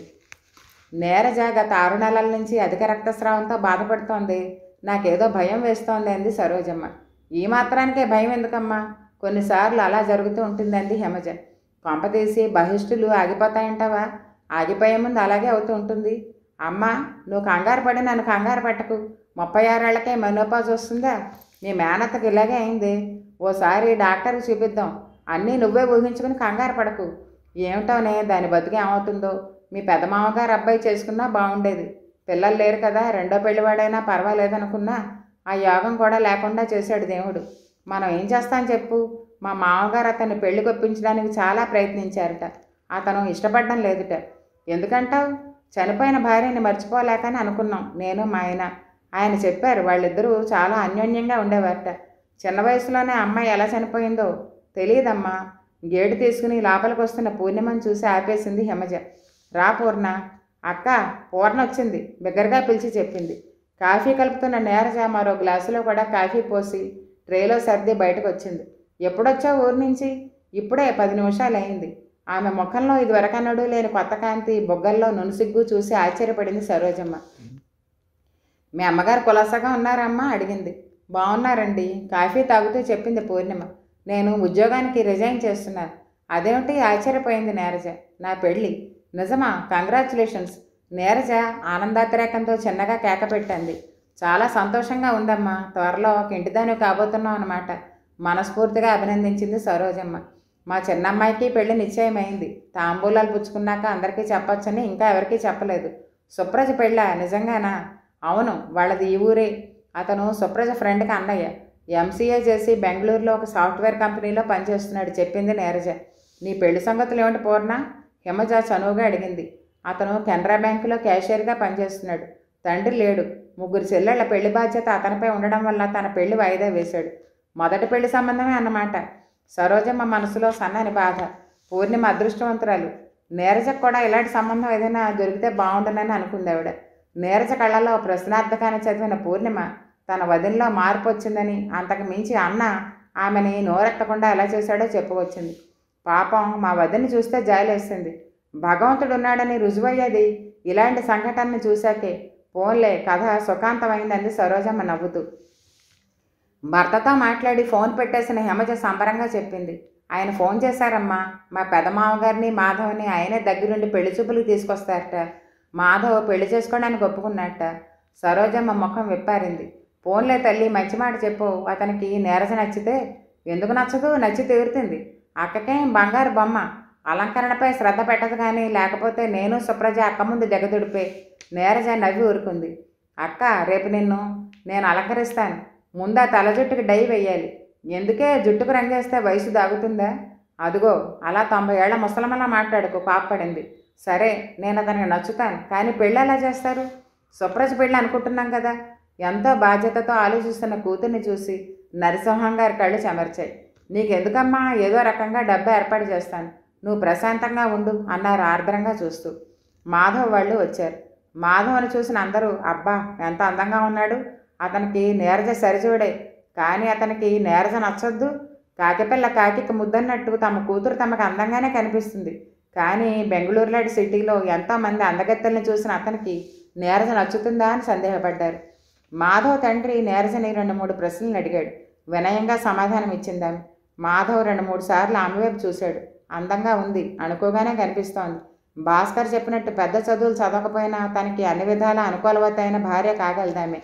నీరజ గత ఆరు నెలల నుంచి అధిక రక్తస్రావంతో బాధపడుతోంది నాకేదో భయం వేస్తోంది అంది సరోజమ్మ ఈ మాత్రానికే భయం ఎందుకమ్మా కొన్నిసార్లు అలా జరుగుతూ ఉంటుందంది హిమజ కొంపతీసి బహిష్టులు ఆగిపోతాయంటావా ఆగిపోయే ముందు అలాగే అవుతూ ఉంటుంది అమ్మా నువ్వు కంగారు పడి నన్ను కంగారు పట్టకు ముప్పై ఆరేళ్లకే మెనోపాజ్ వస్తుందా నీ మేనత్తకి ఇలాగే అయింది ఓసారి డాక్టర్కి చూపిద్దాం అన్నీ నువ్వే ఊహించుకుని కంగారు పడకు ఏమిటోనే దాని బతుకు ఏమవుతుందో మీ పెద్ద మామగారు అబ్బాయి చేసుకున్నా బాగుండేది పిల్లలు లేరు కదా రెండో పెళ్లివాడైనా పర్వాలేదనుకున్నా ఆ యోగం కూడా లేకుండా చేశాడు దేవుడు మనం ఏం చేస్తాం చెప్పు మా మామగారు అతన్ని పెళ్లి కొప్పించడానికి చాలా ప్రయత్నించారట అతను ఇష్టపడడం లేదుట ఎందుకంటావు చనిపోయిన భార్యని మర్చిపోలేకని అనుకున్నాం నేను మా ఆయన ఆయన చెప్పారు వాళ్ళిద్దరూ చాలా అన్యోన్యంగా ఉండేవారట చిన్న వయసులోనే అమ్మాయి ఎలా చనిపోయిందో తెలియదమ్మా గేటు తీసుకుని లోపలికి వస్తున్న పూర్ణిమని చూసి ఆపేసింది హిమజ రా పూర్ణ అక్క పూర్ణ వచ్చింది బిగ్గరగా పిలిచి చెప్పింది కాఫీ కలుపుతున్న నీరజ మరో గ్లాసులో కూడా కాఫీ పోసి ట్రేలో సర్ది బయటకు వచ్చింది ఎప్పుడొచ్చావు ఊరి నుంచి ఇప్పుడే పది నిమిషాలు అయింది ఆమె ముఖంలో ఇదివరకన్నడూ లేని కొత్త కాంతి బొగ్గల్లో నునుసిగ్గు చూసి ఆశ్చర్యపడింది సరోజమ్మ మీ అమ్మగారు కులాసగా ఉన్నారమ్మా అడిగింది బాగున్నారండి కాఫీ తాగుతూ చెప్పింది పూర్ణిమ నేను ఉద్యోగానికి రిజైన్ చేస్తున్నాను అదేమిటి ఆశ్చర్యపోయింది నీరజ నా పెళ్ళి నిజమా కంగ్రాచులేషన్స్ నీరజ ఆనందాతిరేకంతో చిన్నగా కేక పెట్టింది చాలా సంతోషంగా ఉందమ్మా త్వరలో ఒక ఇంటిదాని కాబోతున్నాం అనమాట మనస్ఫూర్తిగా అభినందించింది సరోజమ్మ మా చిన్నమ్మాయికి పెళ్లి నిశ్చయమైంది తాంబూలాలు పుచ్చుకున్నాక అందరికీ చెప్పొచ్చని ఇంకా ఎవరికీ చెప్పలేదు సుప్రజ పెళ్ళా నిజంగానా అవును వాళ్ళది ఈ ఊరే అతను సుప్రజ ఫ్రెండ్కి అన్నయ్య ఎంసీఏ చేసి బెంగళూరులో ఒక సాఫ్ట్వేర్ కంపెనీలో పనిచేస్తున్నాడు చెప్పింది నీరజ నీ పెళ్లి సంగతులు ఏమిటి పూర్ణ హిమజ చనువుగా అడిగింది అతను కెనరా బ్యాంకులో క్యాషియర్గా పనిచేస్తున్నాడు తండ్రి లేడు ముగ్గురు చెల్లెళ్ల పెళ్లి బాధ్యత అతనిపై ఉండడం వల్ల తన పెళ్లి వాయిదా వేశాడు మొదటి పెళ్లి సంబంధమే అన్నమాట సరోజమ్మ మనసులో సన్నని బాధ పూర్ణిమ అదృష్టవంతురాలు నీరజకు కూడా ఇలాంటి సంబంధం ఏదైనా దొరికితే బాగుండునని అనుకుంది ఆవిడ నీరజ కళ్ళలో ప్రశ్నార్థకాన్ని చదివిన పూర్ణిమ తన వదినలో మార్పు వచ్చిందని అంతకు మించి అన్న ఆమెని నోరెత్తకుండా ఎలా చేశాడో చెప్పవచ్చింది పాపం మా వదిని చూస్తే జాలేస్తుంది భగవంతుడు ఉన్నాడని రుజువయ్యేది ఇలాంటి సంఘటనని చూశాకే పోన్లే కథ సుఖాంతమైందంది సరోజమ్మ నవ్వుతూ భర్తతో మాట్లాడి ఫోన్ పెట్టేసిన హిమజ సంబరంగా చెప్పింది ఆయన ఫోన్ చేశారమ్మా మా పెదమామగారిని మాధవ్ని ఆయనే దగ్గరుండి పెళ్లి చూపులకు తీసుకొస్తారట మాధవ్ పెళ్లి చేసుకోవడానికి ఒప్పుకున్నట్ట సరోజమ్మ ముఖం విప్పారింది ఫోన్లే తల్లి మంచి మాట చెప్పు అతనికి నీరజ నచ్చితే ఎందుకు నచ్చదు నచ్చి తీరుతుంది అక్కకేం బంగారు బొమ్మ అలంకరణపై శ్రద్ధ పెట్టదు కానీ లేకపోతే నేను సుప్రజ అక్క ముందు జగదుడిపే నీరజ నవ్వి ఊరుకుంది అక్క రేపు నిన్ను నేను అలంకరిస్తాను ముందా తల జుట్టుకి డై వెయ్యాలి ఎందుకే జుట్టుకు రంగేస్తే వయసు దాగుతుందా అదిగో అలా తొంభై ఏళ్ల ముసలమలా మాట్లాడుకో పాపడింది సరే నేను అతనికి నచ్చుతాను కానీ పెళ్ళి ఎలా చేస్తారు సుప్రజ పెళ్ళి అనుకుంటున్నాం కదా ఎంతో బాధ్యతతో ఆలోచిస్తున్న కూతుర్ని చూసి నరసింహం గారి కళ్ళు చెమర్చాయి నీకెందుకమ్మా ఏదో రకంగా డబ్బు ఏర్పాటు చేస్తాను నువ్వు ప్రశాంతంగా ఉండు అన్నారు ఆర్ద్రంగా చూస్తూ మాధవ్ వాళ్ళు వచ్చారు మాధవ్ని చూసిన అందరూ అబ్బా ఎంత అందంగా ఉన్నాడు అతనికి నీరజ సరిచూడే కానీ అతనికి నీరజ నచ్చొద్దు కాకిపిల్ల కాకికి ముద్దన్నట్టు తమ కూతురు తమకు అందంగానే కనిపిస్తుంది కానీ బెంగళూరు లాంటి సిటీలో ఎంతోమంది అందగత్తెల్ని చూసిన అతనికి నీరజ నచ్చుతుందా అని సందేహపడ్డారు మాధవ్ తండ్రి నీరజని రెండు మూడు ప్రశ్నలు అడిగాడు వినయంగా సమాధానం ఇచ్చిందామె మాధవ్ రెండు మూడు సార్లు ఆమె వైపు చూశాడు అందంగా ఉంది అనుకోగానే కనిపిస్తోంది భాస్కర్ చెప్పినట్టు పెద్ద చదువులు చదవకపోయినా తనకి అన్ని విధాల అనుకూలవత అయిన భార్య కాగలదామె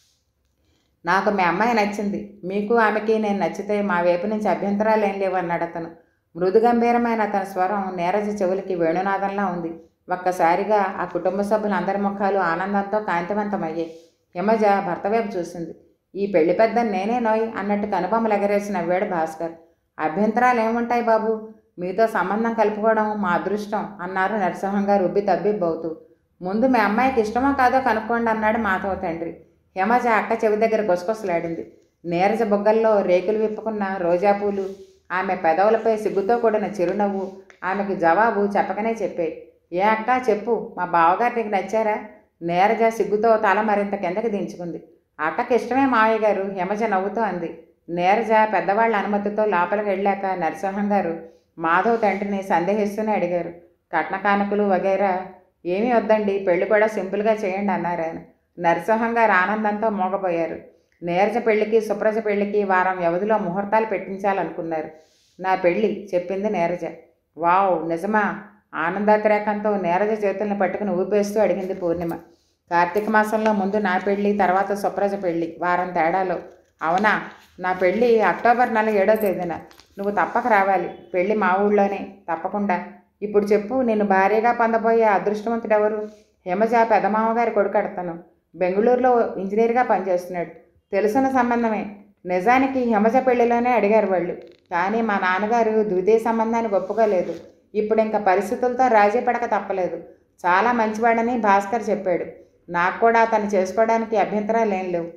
నాకు మీ అమ్మాయి నచ్చింది మీకు ఆమెకి నేను నచ్చితే మా వైపు నుంచి అభ్యంతరాలు ఏం లేవు అన్నాడు అతను మృదు గంభీరమైన అతని స్వరం నీరజ చెవులకి వేణునాదంలా ఉంది ఒక్కసారిగా ఆ కుటుంబ సభ్యులందరి ముఖాలు ఆనందంతో కాంతివంతమయ్యాయి హిమజ భర్త వైపు చూసింది ఈ పెళ్లి పెద్ద నేనే నోయ్ అన్నట్టు కనుబొమ్మలు ఎగరేసి నవ్వాడు భాస్కర్ అభ్యంతరాలు ఏముంటాయి బాబు మీతో సంబంధం కలుపుకోవడం మా అదృష్టం అన్నారు నరసింహం గారు ఉబ్బి తబ్బిబ్బవుతూ ముందు మీ అమ్మాయికి ఇష్టమో కాదో కనుక్కోండి అన్నాడు మాధవ తండ్రి హిమజ అక్క చెవి దగ్గర గుసగుసలాడింది నీరజ బొగ్గల్లో రేకులు విప్పుకున్న రోజా పూలు ఆమె పెదవులపై సిగ్గుతో కూడిన చిరునవ్వు ఆమెకు జవాబు చెప్పకనే చెప్పే ఏ అక్క చెప్పు మా బావగారు నీకు నచ్చారా నీరజ సిగ్గుతో తల మరింత కిందకి దించుకుంది అక్కకి ఇష్టమే మావయ్య గారు హిమజ నవ్వుతూ అంది నీరజ పెద్దవాళ్ళ అనుమతితో లోపలికి వెళ్ళాక నరసింహం గారు మాధవ్ తండ్రిని సందేహిస్తూనే అడిగారు కట్న కానుకలు వగైరా ఏమీ వద్దండి పెళ్లి కూడా సింపుల్గా చేయండి అన్నారు ఆయన నరసింహం గారు ఆనందంతో మోగపోయారు నీరజ పెళ్లికి సుప్రజ పెళ్లికి వారం వ్యవధిలో ముహూర్తాలు పెట్టించాలనుకున్నారు నా పెళ్ళి చెప్పింది నీరజ వావ్ నిజమా ఆనందాతిరేకంతో నీరజ చేతుల్ని పట్టుకుని ఊపేస్తూ అడిగింది పూర్ణిమ కార్తీక మాసంలో ముందు నా పెళ్ళి తర్వాత సుప్రజ పెళ్ళి వారం తేడాలో అవునా నా పెళ్ళి అక్టోబర్ నెల ఏడో తేదీన నువ్వు తప్పక రావాలి పెళ్ళి మా ఊళ్ళోనే తప్పకుండా ఇప్పుడు చెప్పు నిన్ను భార్యగా పొందబోయే అదృష్టవంతుడెవరు హిమజ పెదమామగారి కొడుకు అడతాను బెంగళూరులో ఇంజనీర్గా పనిచేస్తున్నాడు తెలిసిన సంబంధమే నిజానికి హిమజ పెళ్లిలోనే అడిగారు వాళ్ళు కానీ మా నాన్నగారు ద్వితీయ సంబంధానికి ఒప్పుకోలేదు ఇప్పుడు ఇంకా పరిస్థితులతో రాజీ పడక తప్పలేదు చాలా మంచివాడని భాస్కర్ చెప్పాడు నాకు కూడా అతను చేసుకోవడానికి అభ్యంతరాలు ఏం లేవు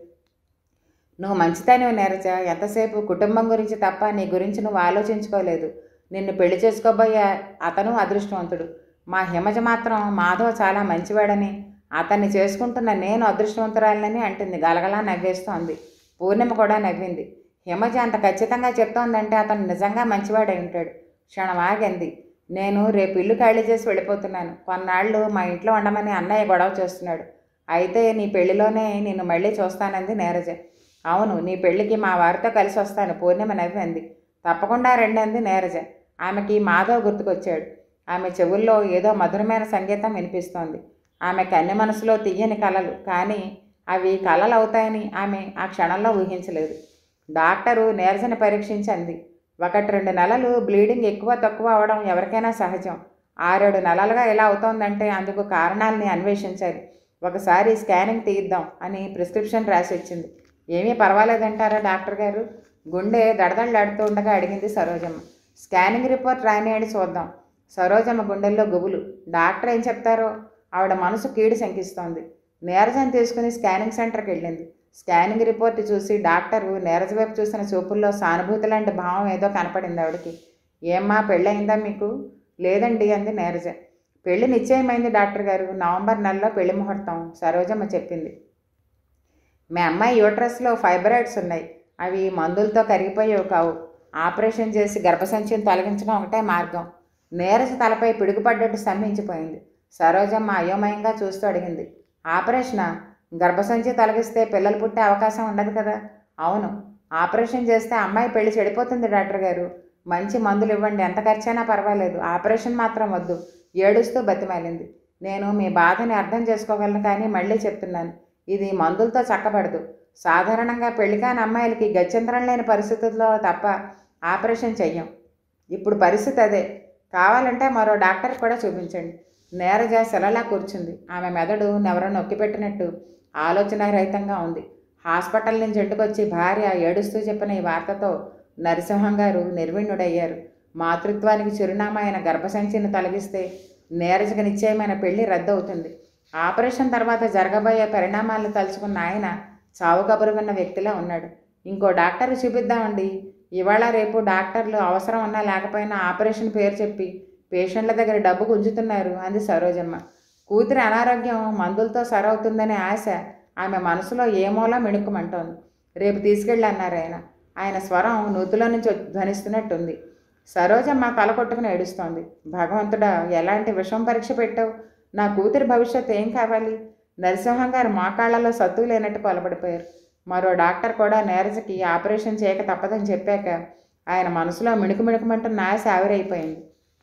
నువ్వు మంచితనివి నీరజ ఎంతసేపు కుటుంబం గురించి తప్ప నీ గురించి నువ్వు ఆలోచించుకోలేదు నిన్ను పెళ్లి చేసుకోబోయే అతను అదృష్టవంతుడు మా హిమజ మాత్రం మాధవ్ చాలా మంచివాడని అతన్ని చేసుకుంటున్న నేను అదృష్టవంతురాలని అంటుంది గలగలా నవ్వేస్తోంది పూర్ణిమ కూడా నవ్వింది హిమజ అంత ఖచ్చితంగా చెప్తోందంటే అతను నిజంగా మంచివాడై ఉంటాడు క్షణం ఆగింది నేను రేపు ఇల్లు ఖాళీ చేసి వెళ్ళిపోతున్నాను కొన్నాళ్ళు మా ఇంట్లో ఉండమని అన్నయ్య గొడవ చేస్తున్నాడు అయితే నీ పెళ్లిలోనే నిన్ను మళ్ళీ చూస్తానంది నీరజ అవును నీ పెళ్ళికి మా వారితో కలిసి వస్తాను పూర్ణిమ నవ్వింది తప్పకుండా రెండంది నీరజ ఆమెకి మాధవ్ గుర్తుకొచ్చాడు ఆమె చెవుల్లో ఏదో మధురమైన సంగీతం వినిపిస్తోంది ఆమె కన్య మనసులో తీయని కలలు కానీ అవి కలలు అవుతాయని ఆమె ఆ క్షణంలో ఊహించలేదు డాక్టరు నీరజని పరీక్షించి అంది ఒకటి రెండు నెలలు బ్లీడింగ్ ఎక్కువ తక్కువ అవడం ఎవరికైనా సహజం ఆరేడు నెలలుగా ఎలా అవుతోందంటే అందుకు కారణాలని అన్వేషించాలి ఒకసారి స్కానింగ్ తీయిద్దాం అని ప్రిస్క్రిప్షన్ రాసి ఇచ్చింది ఏమీ పర్వాలేదంటారా డాక్టర్ గారు గుండె దడదళ్ళాడుతూ ఉండగా అడిగింది సరోజమ్మ స్కానింగ్ రిపోర్ట్ రానియండి చూద్దాం సరోజమ్మ గుండెల్లో గుబులు డాక్టర్ ఏం చెప్తారో ఆవిడ మనసు కీడు శంకిస్తోంది నీరజని తీసుకుని స్కానింగ్ సెంటర్కి వెళ్ళింది స్కానింగ్ రిపోర్ట్ చూసి డాక్టరు నీరజ వైపు చూసిన చూపుల్లో సానుభూతి లాంటి భావం ఏదో కనపడింది ఆవిడకి ఏమ్మా పెళ్ళయిందా మీకు లేదండి అంది నీరజ పెళ్లి నిశ్చయమైంది డాక్టర్ గారు నవంబర్ నెలలో పెళ్లి ముహూర్తం సరోజమ్మ చెప్పింది మీ అమ్మాయి యూట్రస్లో ఫైబ్రాయిడ్స్ ఉన్నాయి అవి మందులతో కరిగిపోయేవి కావు ఆపరేషన్ చేసి గర్భసంచిని తొలగించడం ఒకటే మార్గం నీరజ తలపై పిడుగుపడ్డట్టు స్తంభించిపోయింది సరోజమ్మ అయోమయంగా చూస్తూ అడిగింది ఆపరేషనా గర్భసంచి తొలగిస్తే పిల్లలు పుట్టే అవకాశం ఉండదు కదా అవును ఆపరేషన్ చేస్తే అమ్మాయి పెళ్లి చెడిపోతుంది డాక్టర్ గారు మంచి మందులు ఇవ్వండి ఎంత ఖర్చైనా పర్వాలేదు ఆపరేషన్ మాత్రం వద్దు ఏడుస్తూ బతిమాలింది నేను మీ బాధని అర్థం చేసుకోగలను కానీ మళ్ళీ చెప్తున్నాను ఇది మందులతో చక్కబడదు సాధారణంగా పెళ్లికాని అమ్మాయిలకి గత్యంతరం లేని పరిస్థితుల్లో తప్ప ఆపరేషన్ చెయ్యం ఇప్పుడు పరిస్థితి అదే కావాలంటే మరో డాక్టర్ కూడా చూపించండి నీరజ శిలలా కూర్చుంది ఆమె మెదడు నెవరో నొక్కిపెట్టినట్టు ఆలోచన రహితంగా ఉంది హాస్పిటల్ నుంచి ఇంటికొచ్చి భార్య ఏడుస్తూ చెప్పిన ఈ వార్తతో నరసింహం గారు నిర్విణ్ణుడయ్యారు మాతృత్వానికి చిరునామా అయిన గర్భసంచిని తొలగిస్తే నీరజకు నిశ్చయమైన పెళ్లి రద్దవుతుంది ఆపరేషన్ తర్వాత జరగబోయే పరిణామాలను తలుచుకున్న ఆయన చావు కబురు విన్న వ్యక్తిలా ఉన్నాడు ఇంకో డాక్టర్ చూపిద్దామండి ఇవాళ రేపు డాక్టర్లు అవసరం ఉన్నా లేకపోయినా ఆపరేషన్ పేరు చెప్పి పేషెంట్ల దగ్గర డబ్బు గుంజుతున్నారు అంది సరోజమ్మ కూతురి అనారోగ్యం మందులతో సరవుతుందనే ఆశ ఆమె మనసులో ఏమోలా మిణుక్కుమంటోంది రేపు తీసుకెళ్ళి అన్నారు ఆయన ఆయన స్వరం నూతిలో నుంచి వచ్చి ధ్వనిస్తున్నట్టుంది సరోజమ్మ తల కొట్టుకుని ఏడుస్తోంది భగవంతుడా ఎలాంటి విషం పరీక్ష పెట్టావు నా కూతురి భవిష్యత్తు ఏం కావాలి నరసింహం గారు మోకాళ్లలో సత్తు లేనట్టు కొలబడిపోయారు మరో డాక్టర్ కూడా నీరజకి ఆపరేషన్ చేయక తప్పదని చెప్పాక ఆయన మనసులో మిణుకు మిణుకుమంటున్న ఆశ ఆవిరైపోయింది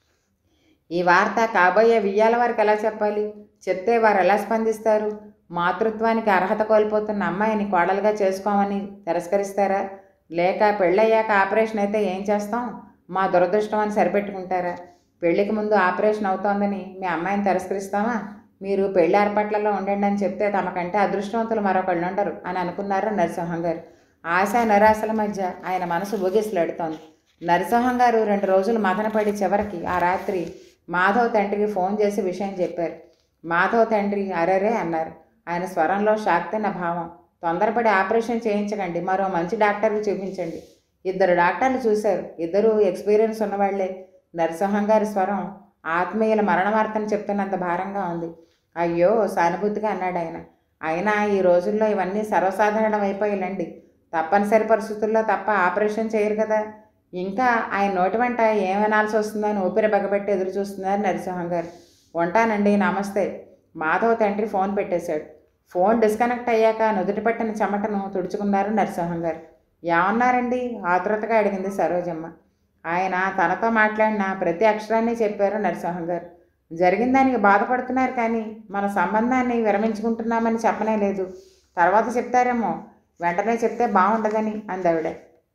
ఈ వార్త కాబోయే వియ్యాల వారికి ఎలా చెప్పాలి చెప్తే వారు ఎలా స్పందిస్తారు మాతృత్వానికి అర్హత కోల్పోతున్న అమ్మాయిని కోడలుగా చేసుకోమని తిరస్కరిస్తారా లేక పెళ్ళయ్యాక ఆపరేషన్ అయితే ఏం చేస్తాం మా దురదృష్టం అని సరిపెట్టుకుంటారా పెళ్లికి ముందు ఆపరేషన్ అవుతోందని మీ అమ్మాయిని తిరస్కరిస్తామా మీరు పెళ్లి ఏర్పాట్లలో ఉండండి అని చెప్తే తమకంటే అదృష్టవంతులు మరొకళ్ళు ఉండరు అని అనుకున్నారు నరసింహం గారు ఆశ నిరాశల మధ్య ఆయన మనసు బొగిసలాడుతోంది నరసింహం గారు రెండు రోజులు మదనపడి చివరికి ఆ రాత్రి మాధవ్ తండ్రికి ఫోన్ చేసి విషయం చెప్పారు మాధవ్ తండ్రి అరరే అన్నారు ఆయన స్వరంలో శాక్తిన భావం తొందరపడి ఆపరేషన్ చేయించకండి మరో మంచి డాక్టర్కి చూపించండి ఇద్దరు డాక్టర్లు చూశారు ఇద్దరు ఎక్స్పీరియన్స్ ఉన్నవాళ్లే నరసింహం గారి స్వరం ఆత్మీయుల మరణ వార్తను చెప్తున్నంత భారంగా ఉంది అయ్యో సానుభూతిగా అన్నాడు ఆయన అయినా ఈ రోజుల్లో ఇవన్నీ సర్వసాధారణం అయిపోయాలండి తప్పనిసరి పరిస్థితుల్లో తప్ప ఆపరేషన్ చేయరు కదా ఇంకా ఆయన నోటి వెంట ఏం వినాల్సి వస్తుందో అని ఊపిరి బగబెట్టి ఎదురు చూస్తున్నారు నరసింహం గారు ఉంటానండి నమస్తే మాధవ్ తండ్రి ఫోన్ పెట్టేశాడు ఫోన్ డిస్కనెక్ట్ అయ్యాక నుదుటి పట్టిన చెమటను తుడుచుకున్నారు నరసింహం గారు ఏమన్నారండి ఆతృతగా అడిగింది సరోజమ్మ ఆయన తనతో మాట్లాడిన ప్రతి అక్షరాన్ని చెప్పారు నరసింహం గారు జరిగిన దానికి బాధపడుతున్నారు కానీ మన సంబంధాన్ని విరమించుకుంటున్నామని చెప్పనే లేదు తర్వాత చెప్తారేమో వెంటనే చెప్తే బాగుండదని అందావిడ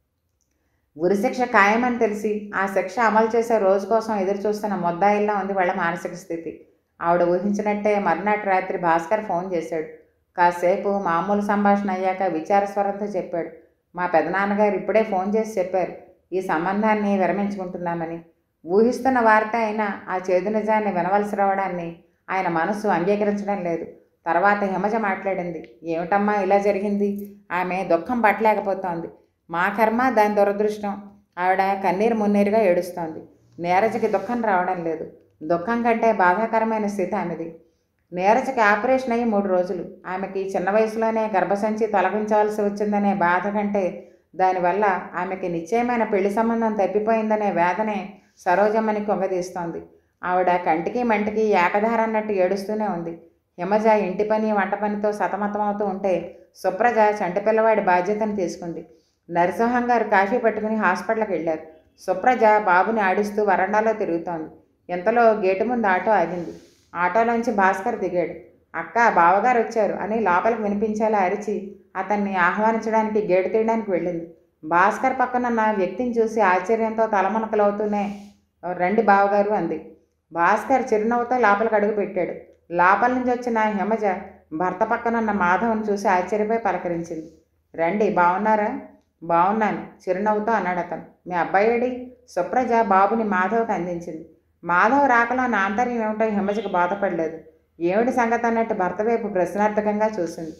ఉరిశిక్ష ఖాయమని తెలిసి ఆ శిక్ష అమలు చేసే రోజు కోసం ఎదురు చూస్తున్న ముద్దాయిల్లా ఉంది వాళ్ళ మానసిక స్థితి ఆవిడ ఊహించినట్టే మర్నాటి రాత్రి భాస్కర్ ఫోన్ చేశాడు కాసేపు మామూలు సంభాషణ అయ్యాక విచార స్వరంతో చెప్పాడు మా పెదనాన్నగారు ఇప్పుడే ఫోన్ చేసి చెప్పారు ఈ సంబంధాన్ని విరమించుకుంటున్నామని ఊహిస్తున్న వార్త అయినా ఆ చేదు నిజాన్ని వినవలసి రావడాన్ని ఆయన మనసు అంగీకరించడం లేదు తర్వాత హిమజ మాట్లాడింది ఏమిటమ్మా ఇలా జరిగింది ఆమె దుఃఖం పట్టలేకపోతోంది మా కర్మ దాని దురదృష్టం ఆవిడ కన్నీరు మున్నీరుగా ఏడుస్తోంది నీరజకి దుఃఖం రావడం లేదు దుఃఖం కంటే బాధాకరమైన స్థితి ఆమెది నీరజకి ఆపరేషన్ అయ్యి మూడు రోజులు ఆమెకి చిన్న వయసులోనే గర్భసంచి తొలగించవలసి వచ్చిందనే బాధ కంటే దానివల్ల ఆమెకి నిశ్చయమైన పెళ్లి సంబంధం తప్పిపోయిందనే వేదనే సరోజమ్మని కొంగదీస్తోంది ఆవిడ కంటికి మంటికి ఏకధార అన్నట్టు ఏడుస్తూనే ఉంది హిమజ ఇంటి పని వంట పనితో సతమతమవుతూ ఉంటే సుప్రజ చంటి పిల్లవాడి బాధ్యతను తీసుకుంది నరసింహం గారు కాఫీ పట్టుకుని హాస్పిటల్కి వెళ్ళారు సుప్రజ బాబుని ఆడిస్తూ వరండాలో తిరుగుతోంది ఇంతలో గేటు ముందు ఆటో ఆగింది ఆటోలోంచి భాస్కర్ దిగాడు అక్క బావగారు వచ్చారు అని లోపలికి వినిపించేలా అరిచి అతన్ని ఆహ్వానించడానికి గేటు తీయడానికి వెళ్ళింది భాస్కర్ పక్కనున్న వ్యక్తిని చూసి ఆశ్చర్యంతో తలమునకలవుతూనే రండి బావగారు అంది భాస్కర్ చిరునవ్వుతో లోపలికి అడుగు పెట్టాడు లోపల నుంచి వచ్చిన హిమజ భర్త పక్కనున్న మాధవ్ని చూసి ఆశ్చర్యపోయి పలకరించింది రండి బాగున్నారా బాగున్నాను చిరునవ్వుతో అన్నాడు అతను మీ అబ్బాయేడి సుప్రజ బాబుని మాధవ్కి అందించింది మాధవ్ రాకలో నా ఆంతర్యం ఏమిటో హిమజకు బాధపడలేదు ఏమిటి సంగతి అన్నట్టు భర్త వైపు ప్రశ్నార్థకంగా చూసింది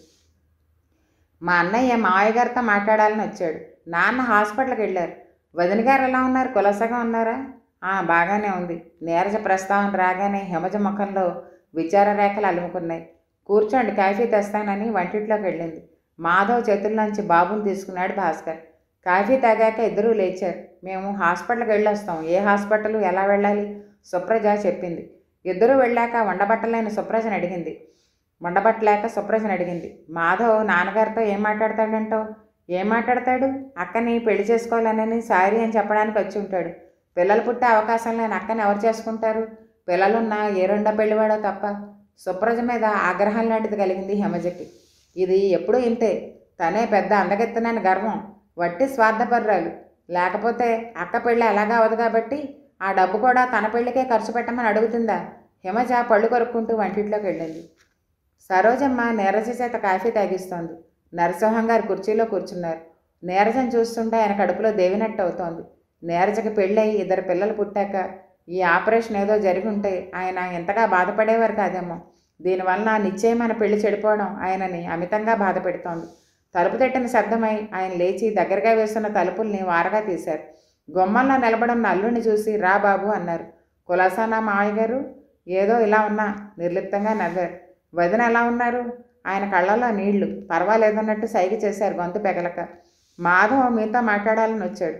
మా అన్నయ్య మావయ్య గారితో మాట్లాడాలని వచ్చాడు నాన్న హాస్పిటల్కి వెళ్ళారు వదిన గారు ఎలా ఉన్నారు కులసగా ఉన్నారా ఆ బాగానే ఉంది నీరజ ప్రస్తావన రాగానే హిమజ ముఖంలో విచార రేఖలు అలుముకున్నాయి కూర్చోండి కాఫీ తెస్తానని వంటింట్లోకి వెళ్ళింది మాధవ్ చేతుల్లోంచి బాబుని తీసుకున్నాడు భాస్కర్ కాఫీ తాగాక ఇద్దరూ లేచారు మేము హాస్పిటల్కి వెళ్ళొస్తాం ఏ హాస్పిటల్ ఎలా వెళ్ళాలి సుప్రజ చెప్పింది ఇద్దరూ వెళ్ళాక వండబట్టలేని సుప్రజని అడిగింది వండబట్టలేక సుప్రజని అడిగింది మాధవ్ నాన్నగారితో ఏం మాట్లాడతాడంటావు ఏం మాట్లాడతాడు అక్కని పెళ్లి చేసుకోవాలని సారీ అని చెప్పడానికి వచ్చి ఉంటాడు పిల్లలు పుట్టే అవకాశం లేని అక్కని ఎవరు చేసుకుంటారు పిల్లలున్నా ఏ రెండో పెళ్లివాడో తప్ప సుప్రజ మీద ఆగ్రహం లాంటిది కలిగింది హిమజకి ఇది ఎప్పుడూ ఇంతే తనే పెద్ద అందగెత్తనని గర్వం వట్టి స్వార్థపర్రాలు లేకపోతే అక్క పెళ్ళి అలాగా అవదు కాబట్టి ఆ డబ్బు కూడా తన పెళ్ళికే ఖర్చు పెట్టమని అడుగుతుందా హిమజ పళ్ళు కొరుక్కుంటూ వంటింట్లోకి వెళ్ళింది సరోజమ్మ నీరజ చేత కాఫీ తాగిస్తోంది నరసింహం గారు కుర్చీలో కూర్చున్నారు నీరజను చూస్తుంటే ఆయన కడుపులో దేవినట్టు అవుతోంది నీరజకి పెళ్ళై ఇద్దరు పిల్లలు పుట్టాక ఈ ఆపరేషన్ ఏదో జరిగి ఉంటే ఆయన ఎంతగా బాధపడేవారు కాదేమో దీనివలన నిశ్చయమైన పెళ్లి చెడిపోవడం ఆయనని అమితంగా బాధ పెడుతోంది తలుపు తట్టిన శబ్దమై ఆయన లేచి దగ్గరగా వేస్తున్న తలుపుల్ని వారగా తీశారు గుమ్మంలో నిలబడున్న అల్లుడిని చూసి రా బాబు అన్నారు కులాసానా మావయ్య గారు ఏదో ఇలా ఉన్నా నిర్లిప్తంగా నవ్వారు వదిన ఎలా ఉన్నారు ఆయన కళ్ళలో నీళ్లు పర్వాలేదన్నట్టు సైగ చేశారు గొంతు పెగలక మాధవ్ మీతో మాట్లాడాలని వచ్చాడు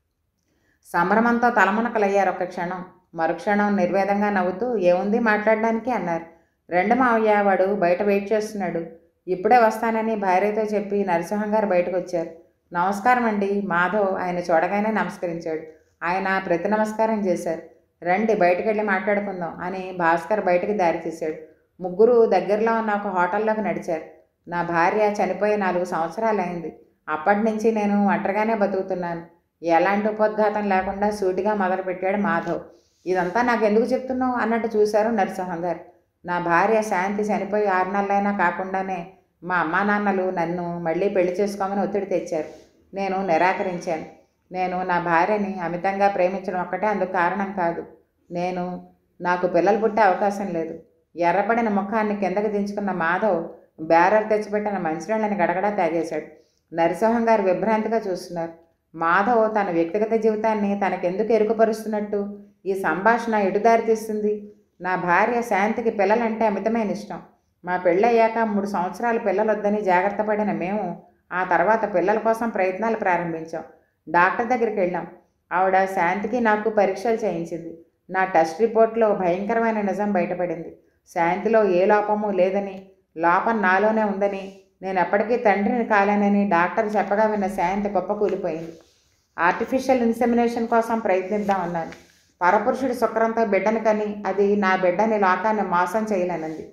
సంభ్రమంతో తలమునకలయ్యారు ఒక క్షణం మరుక్షణం నిర్వేదంగా నవ్వుతూ ఏముంది మాట్లాడడానికి అన్నారు రెండు మావయ్య వాడు బయట వెయిట్ చేస్తున్నాడు ఇప్పుడే వస్తానని భార్యతో చెప్పి నరసింహం గారు బయటకు వచ్చారు నమస్కారం అండి మాధవ్ ఆయన చూడగానే నమస్కరించాడు ఆయన ప్రతి నమస్కారం చేశారు రండి బయటకు వెళ్ళి మాట్లాడుకుందాం అని భాస్కర్ బయటకు దారి తీశాడు ముగ్గురు దగ్గరలో ఉన్న ఒక హోటల్లోకి నడిచారు నా భార్య చనిపోయి నాలుగు సంవత్సరాలు అయింది అప్పటి నుంచి నేను ఒంటరిగానే బతుకుతున్నాను ఎలాంటి ఉపోద్ఘాతం లేకుండా సూటిగా మొదలుపెట్టాడు మాధవ్ ఇదంతా నాకు ఎందుకు చెప్తున్నావు అన్నట్టు చూశారు నరసింహం గారు నా భార్య శాంతి చనిపోయి ఆరు నెలలైనా కాకుండానే మా అమ్మా నాన్నలు నన్ను మళ్ళీ పెళ్లి చేసుకోమని ఒత్తిడి తెచ్చారు నేను నిరాకరించాను నేను నా భార్యని అమితంగా ప్రేమించడం ఒక్కటే అందుకు కారణం కాదు నేను నాకు పిల్లలు పుట్టే అవకాశం లేదు ఎర్రబడిన ముఖాన్ని కిందకి దించుకున్న మాధవ్ బ్యారర్ తెచ్చిపెట్టిన మంచినీళ్ళని గడగడా తాగేశాడు నరసింహం గారు విభ్రాంతిగా చూస్తున్నారు మాధవ్ తన వ్యక్తిగత జీవితాన్ని తనకెందుకు ఎరుకుపరుస్తున్నట్టు ఈ సంభాషణ ఎటుదారి తీస్తుంది నా భార్య శాంతికి పిల్లలంటే అమితమైన ఇష్టం మా పెళ్ళయ్యాక మూడు సంవత్సరాలు పిల్లలు వద్దని జాగ్రత్త పడిన మేము ఆ తర్వాత పిల్లల కోసం ప్రయత్నాలు ప్రారంభించాం డాక్టర్ దగ్గరికి వెళ్ళాం ఆవిడ శాంతికి నాకు పరీక్షలు చేయించింది నా టెస్ట్ రిపోర్ట్లో భయంకరమైన నిజం బయటపడింది శాంతిలో ఏ లోపము లేదని లోపం నాలోనే ఉందని నేను ఎప్పటికీ తండ్రిని కాలేనని డాక్టర్ చెప్పగా విన్న శాంతి గొప్ప కూలిపోయింది ఆర్టిఫిషియల్ ఇన్సెమినేషన్ కోసం ప్రయత్నిద్దాం అన్నాను పరపురుషుడి శుక్రంతో బిడ్డను కని అది నా బిడ్డని లోకాన్ని మోసం చేయలేనంది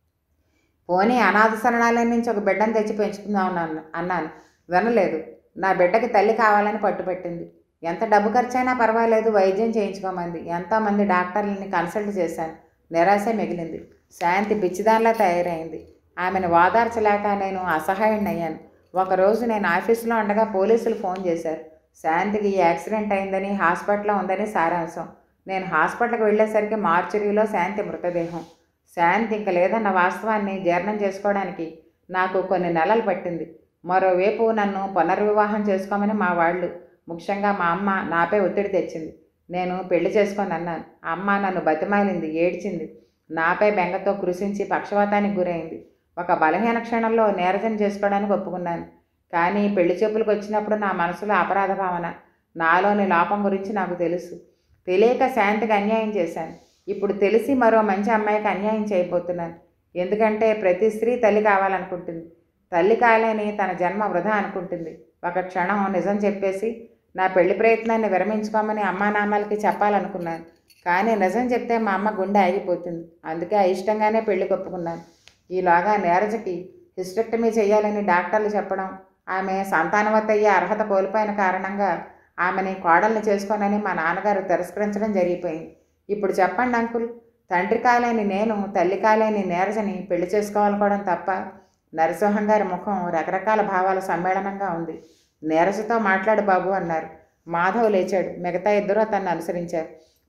పోనీ అనాథ శరణాలయం నుంచి ఒక బిడ్డను తెచ్చి పెంచుకుందాం అన్నాను అన్నాను వినలేదు నా బిడ్డకి తల్లి కావాలని పట్టుపట్టింది ఎంత డబ్బు ఖర్చైనా పర్వాలేదు వైద్యం చేయించుకోమంది ఎంతోమంది డాక్టర్లని కన్సల్ట్ చేశాను నిరాశ మిగిలింది శాంతి పిచ్చిదానిలా తయారైంది ఆమెను వాదార్చలేక నేను అసహాయుణ్ణయ్యాను ఒకరోజు నేను ఆఫీసులో ఉండగా పోలీసులు ఫోన్ చేశారు శాంతికి యాక్సిడెంట్ అయిందని హాస్పిటల్లో ఉందని సారాంశం నేను హాస్పిటల్కి వెళ్ళేసరికి మార్చురీలో శాంతి మృతదేహం శాంతి ఇంక లేదన్న వాస్తవాన్ని జీర్ణం చేసుకోవడానికి నాకు కొన్ని నెలలు పట్టింది మరోవైపు నన్ను పునర్వివాహం చేసుకోమని మా వాళ్ళు ముఖ్యంగా మా అమ్మ నాపై ఒత్తిడి తెచ్చింది నేను పెళ్లి చేసుకొని అన్నాను అమ్మ నన్ను బతిమాలింది ఏడ్చింది నాపై బెంగతో కృషించి పక్షవాతానికి గురైంది ఒక బలహీన క్షణంలో నీరజన చేసుకోవడానికి ఒప్పుకున్నాను కానీ పెళ్లి చూపులకు వచ్చినప్పుడు నా మనసులో అపరాధ భావన నాలోని లోపం గురించి నాకు తెలుసు తెలియక శాంతికి అన్యాయం చేశాను ఇప్పుడు తెలిసి మరో మంచి అమ్మాయికి అన్యాయం చేయబోతున్నాను ఎందుకంటే ప్రతి స్త్రీ తల్లి కావాలనుకుంటుంది తల్లి కాలేని తన జన్మ వృధా అనుకుంటుంది ఒక క్షణం నిజం చెప్పేసి నా పెళ్లి ప్రయత్నాన్ని విరమించుకోమని అమ్మా నాన్నలకి చెప్పాలనుకున్నాను కానీ నిజం చెప్తే మా అమ్మ గుండె ఆగిపోతుంది అందుకే అయిష్టంగానే పెళ్లి కొప్పుకున్నాను ఈలోగా నీరజకి హిస్టెక్టమీ చేయాలని డాక్టర్లు చెప్పడం ఆమె సంతానవత అయ్యే అర్హత కోల్పోయిన కారణంగా ఆమెని కోడల్ని చేసుకోనని మా నాన్నగారు తిరస్కరించడం జరిగిపోయింది ఇప్పుడు చెప్పండి అంకుల్ తండ్రి కాలేని నేను తల్లి కాలేని నీరజని పెళ్లి చేసుకోవాలనుకోవడం తప్ప నరసింహం గారి ముఖం రకరకాల భావాల సమ్మేళనంగా ఉంది నీరజతో మాట్లాడు బాబు అన్నారు మాధవ్ లేచాడు మిగతా ఇద్దరు అతన్ని అనుసరించారు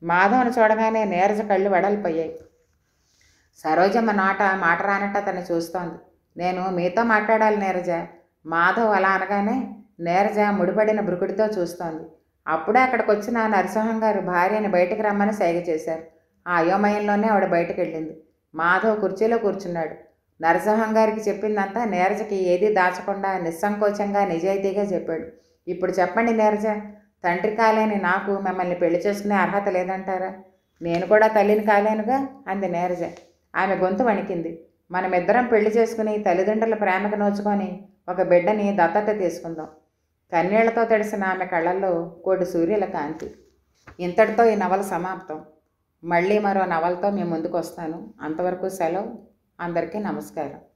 మాధవను చూడగానే నీరజ కళ్ళు వెడలిపోయాయి సరోజమ్మ నోట మాట రానట్టు అతన్ని చూస్తోంది నేను మీతో మాట్లాడాలి నీరజ మాధవ్ అలా అనగానే నీరజ ముడిపడిన బ్రుకుడితో చూస్తోంది అప్పుడే అక్కడికి వచ్చిన నరసింహం గారు భార్యని బయటికి రమ్మని సైగ చేశారు ఆ అయోమయంలోనే ఆవిడ బయటకు వెళ్ళింది మాధవ్ కుర్చీలో కూర్చున్నాడు నరసింహం గారికి చెప్పిందంతా నీరజకి ఏదీ దాచకుండా నిస్సంకోచంగా నిజాయితీగా చెప్పాడు ఇప్పుడు చెప్పండి నీరజ తండ్రి కాలేని నాకు మిమ్మల్ని పెళ్లి చేసుకునే అర్హత లేదంటారా నేను కూడా తల్లిని కాలేనుగా అంది నీరజ ఆమె గొంతు వణికింది మనమిద్దరం పెళ్లి చేసుకుని తల్లిదండ్రుల ప్రేమకు నోచుకొని ఒక బిడ్డని దత్తత తీసుకుందాం కన్నీళ్లతో తడిసిన ఆమె కళ్ళల్లో కోటి సూర్యుల కాంతి ఇంతటితో ఈ నవల సమాప్తం మళ్ళీ మరో నవలతో మీ ముందుకు వస్తాను అంతవరకు సెలవు అందరికీ నమస్కారం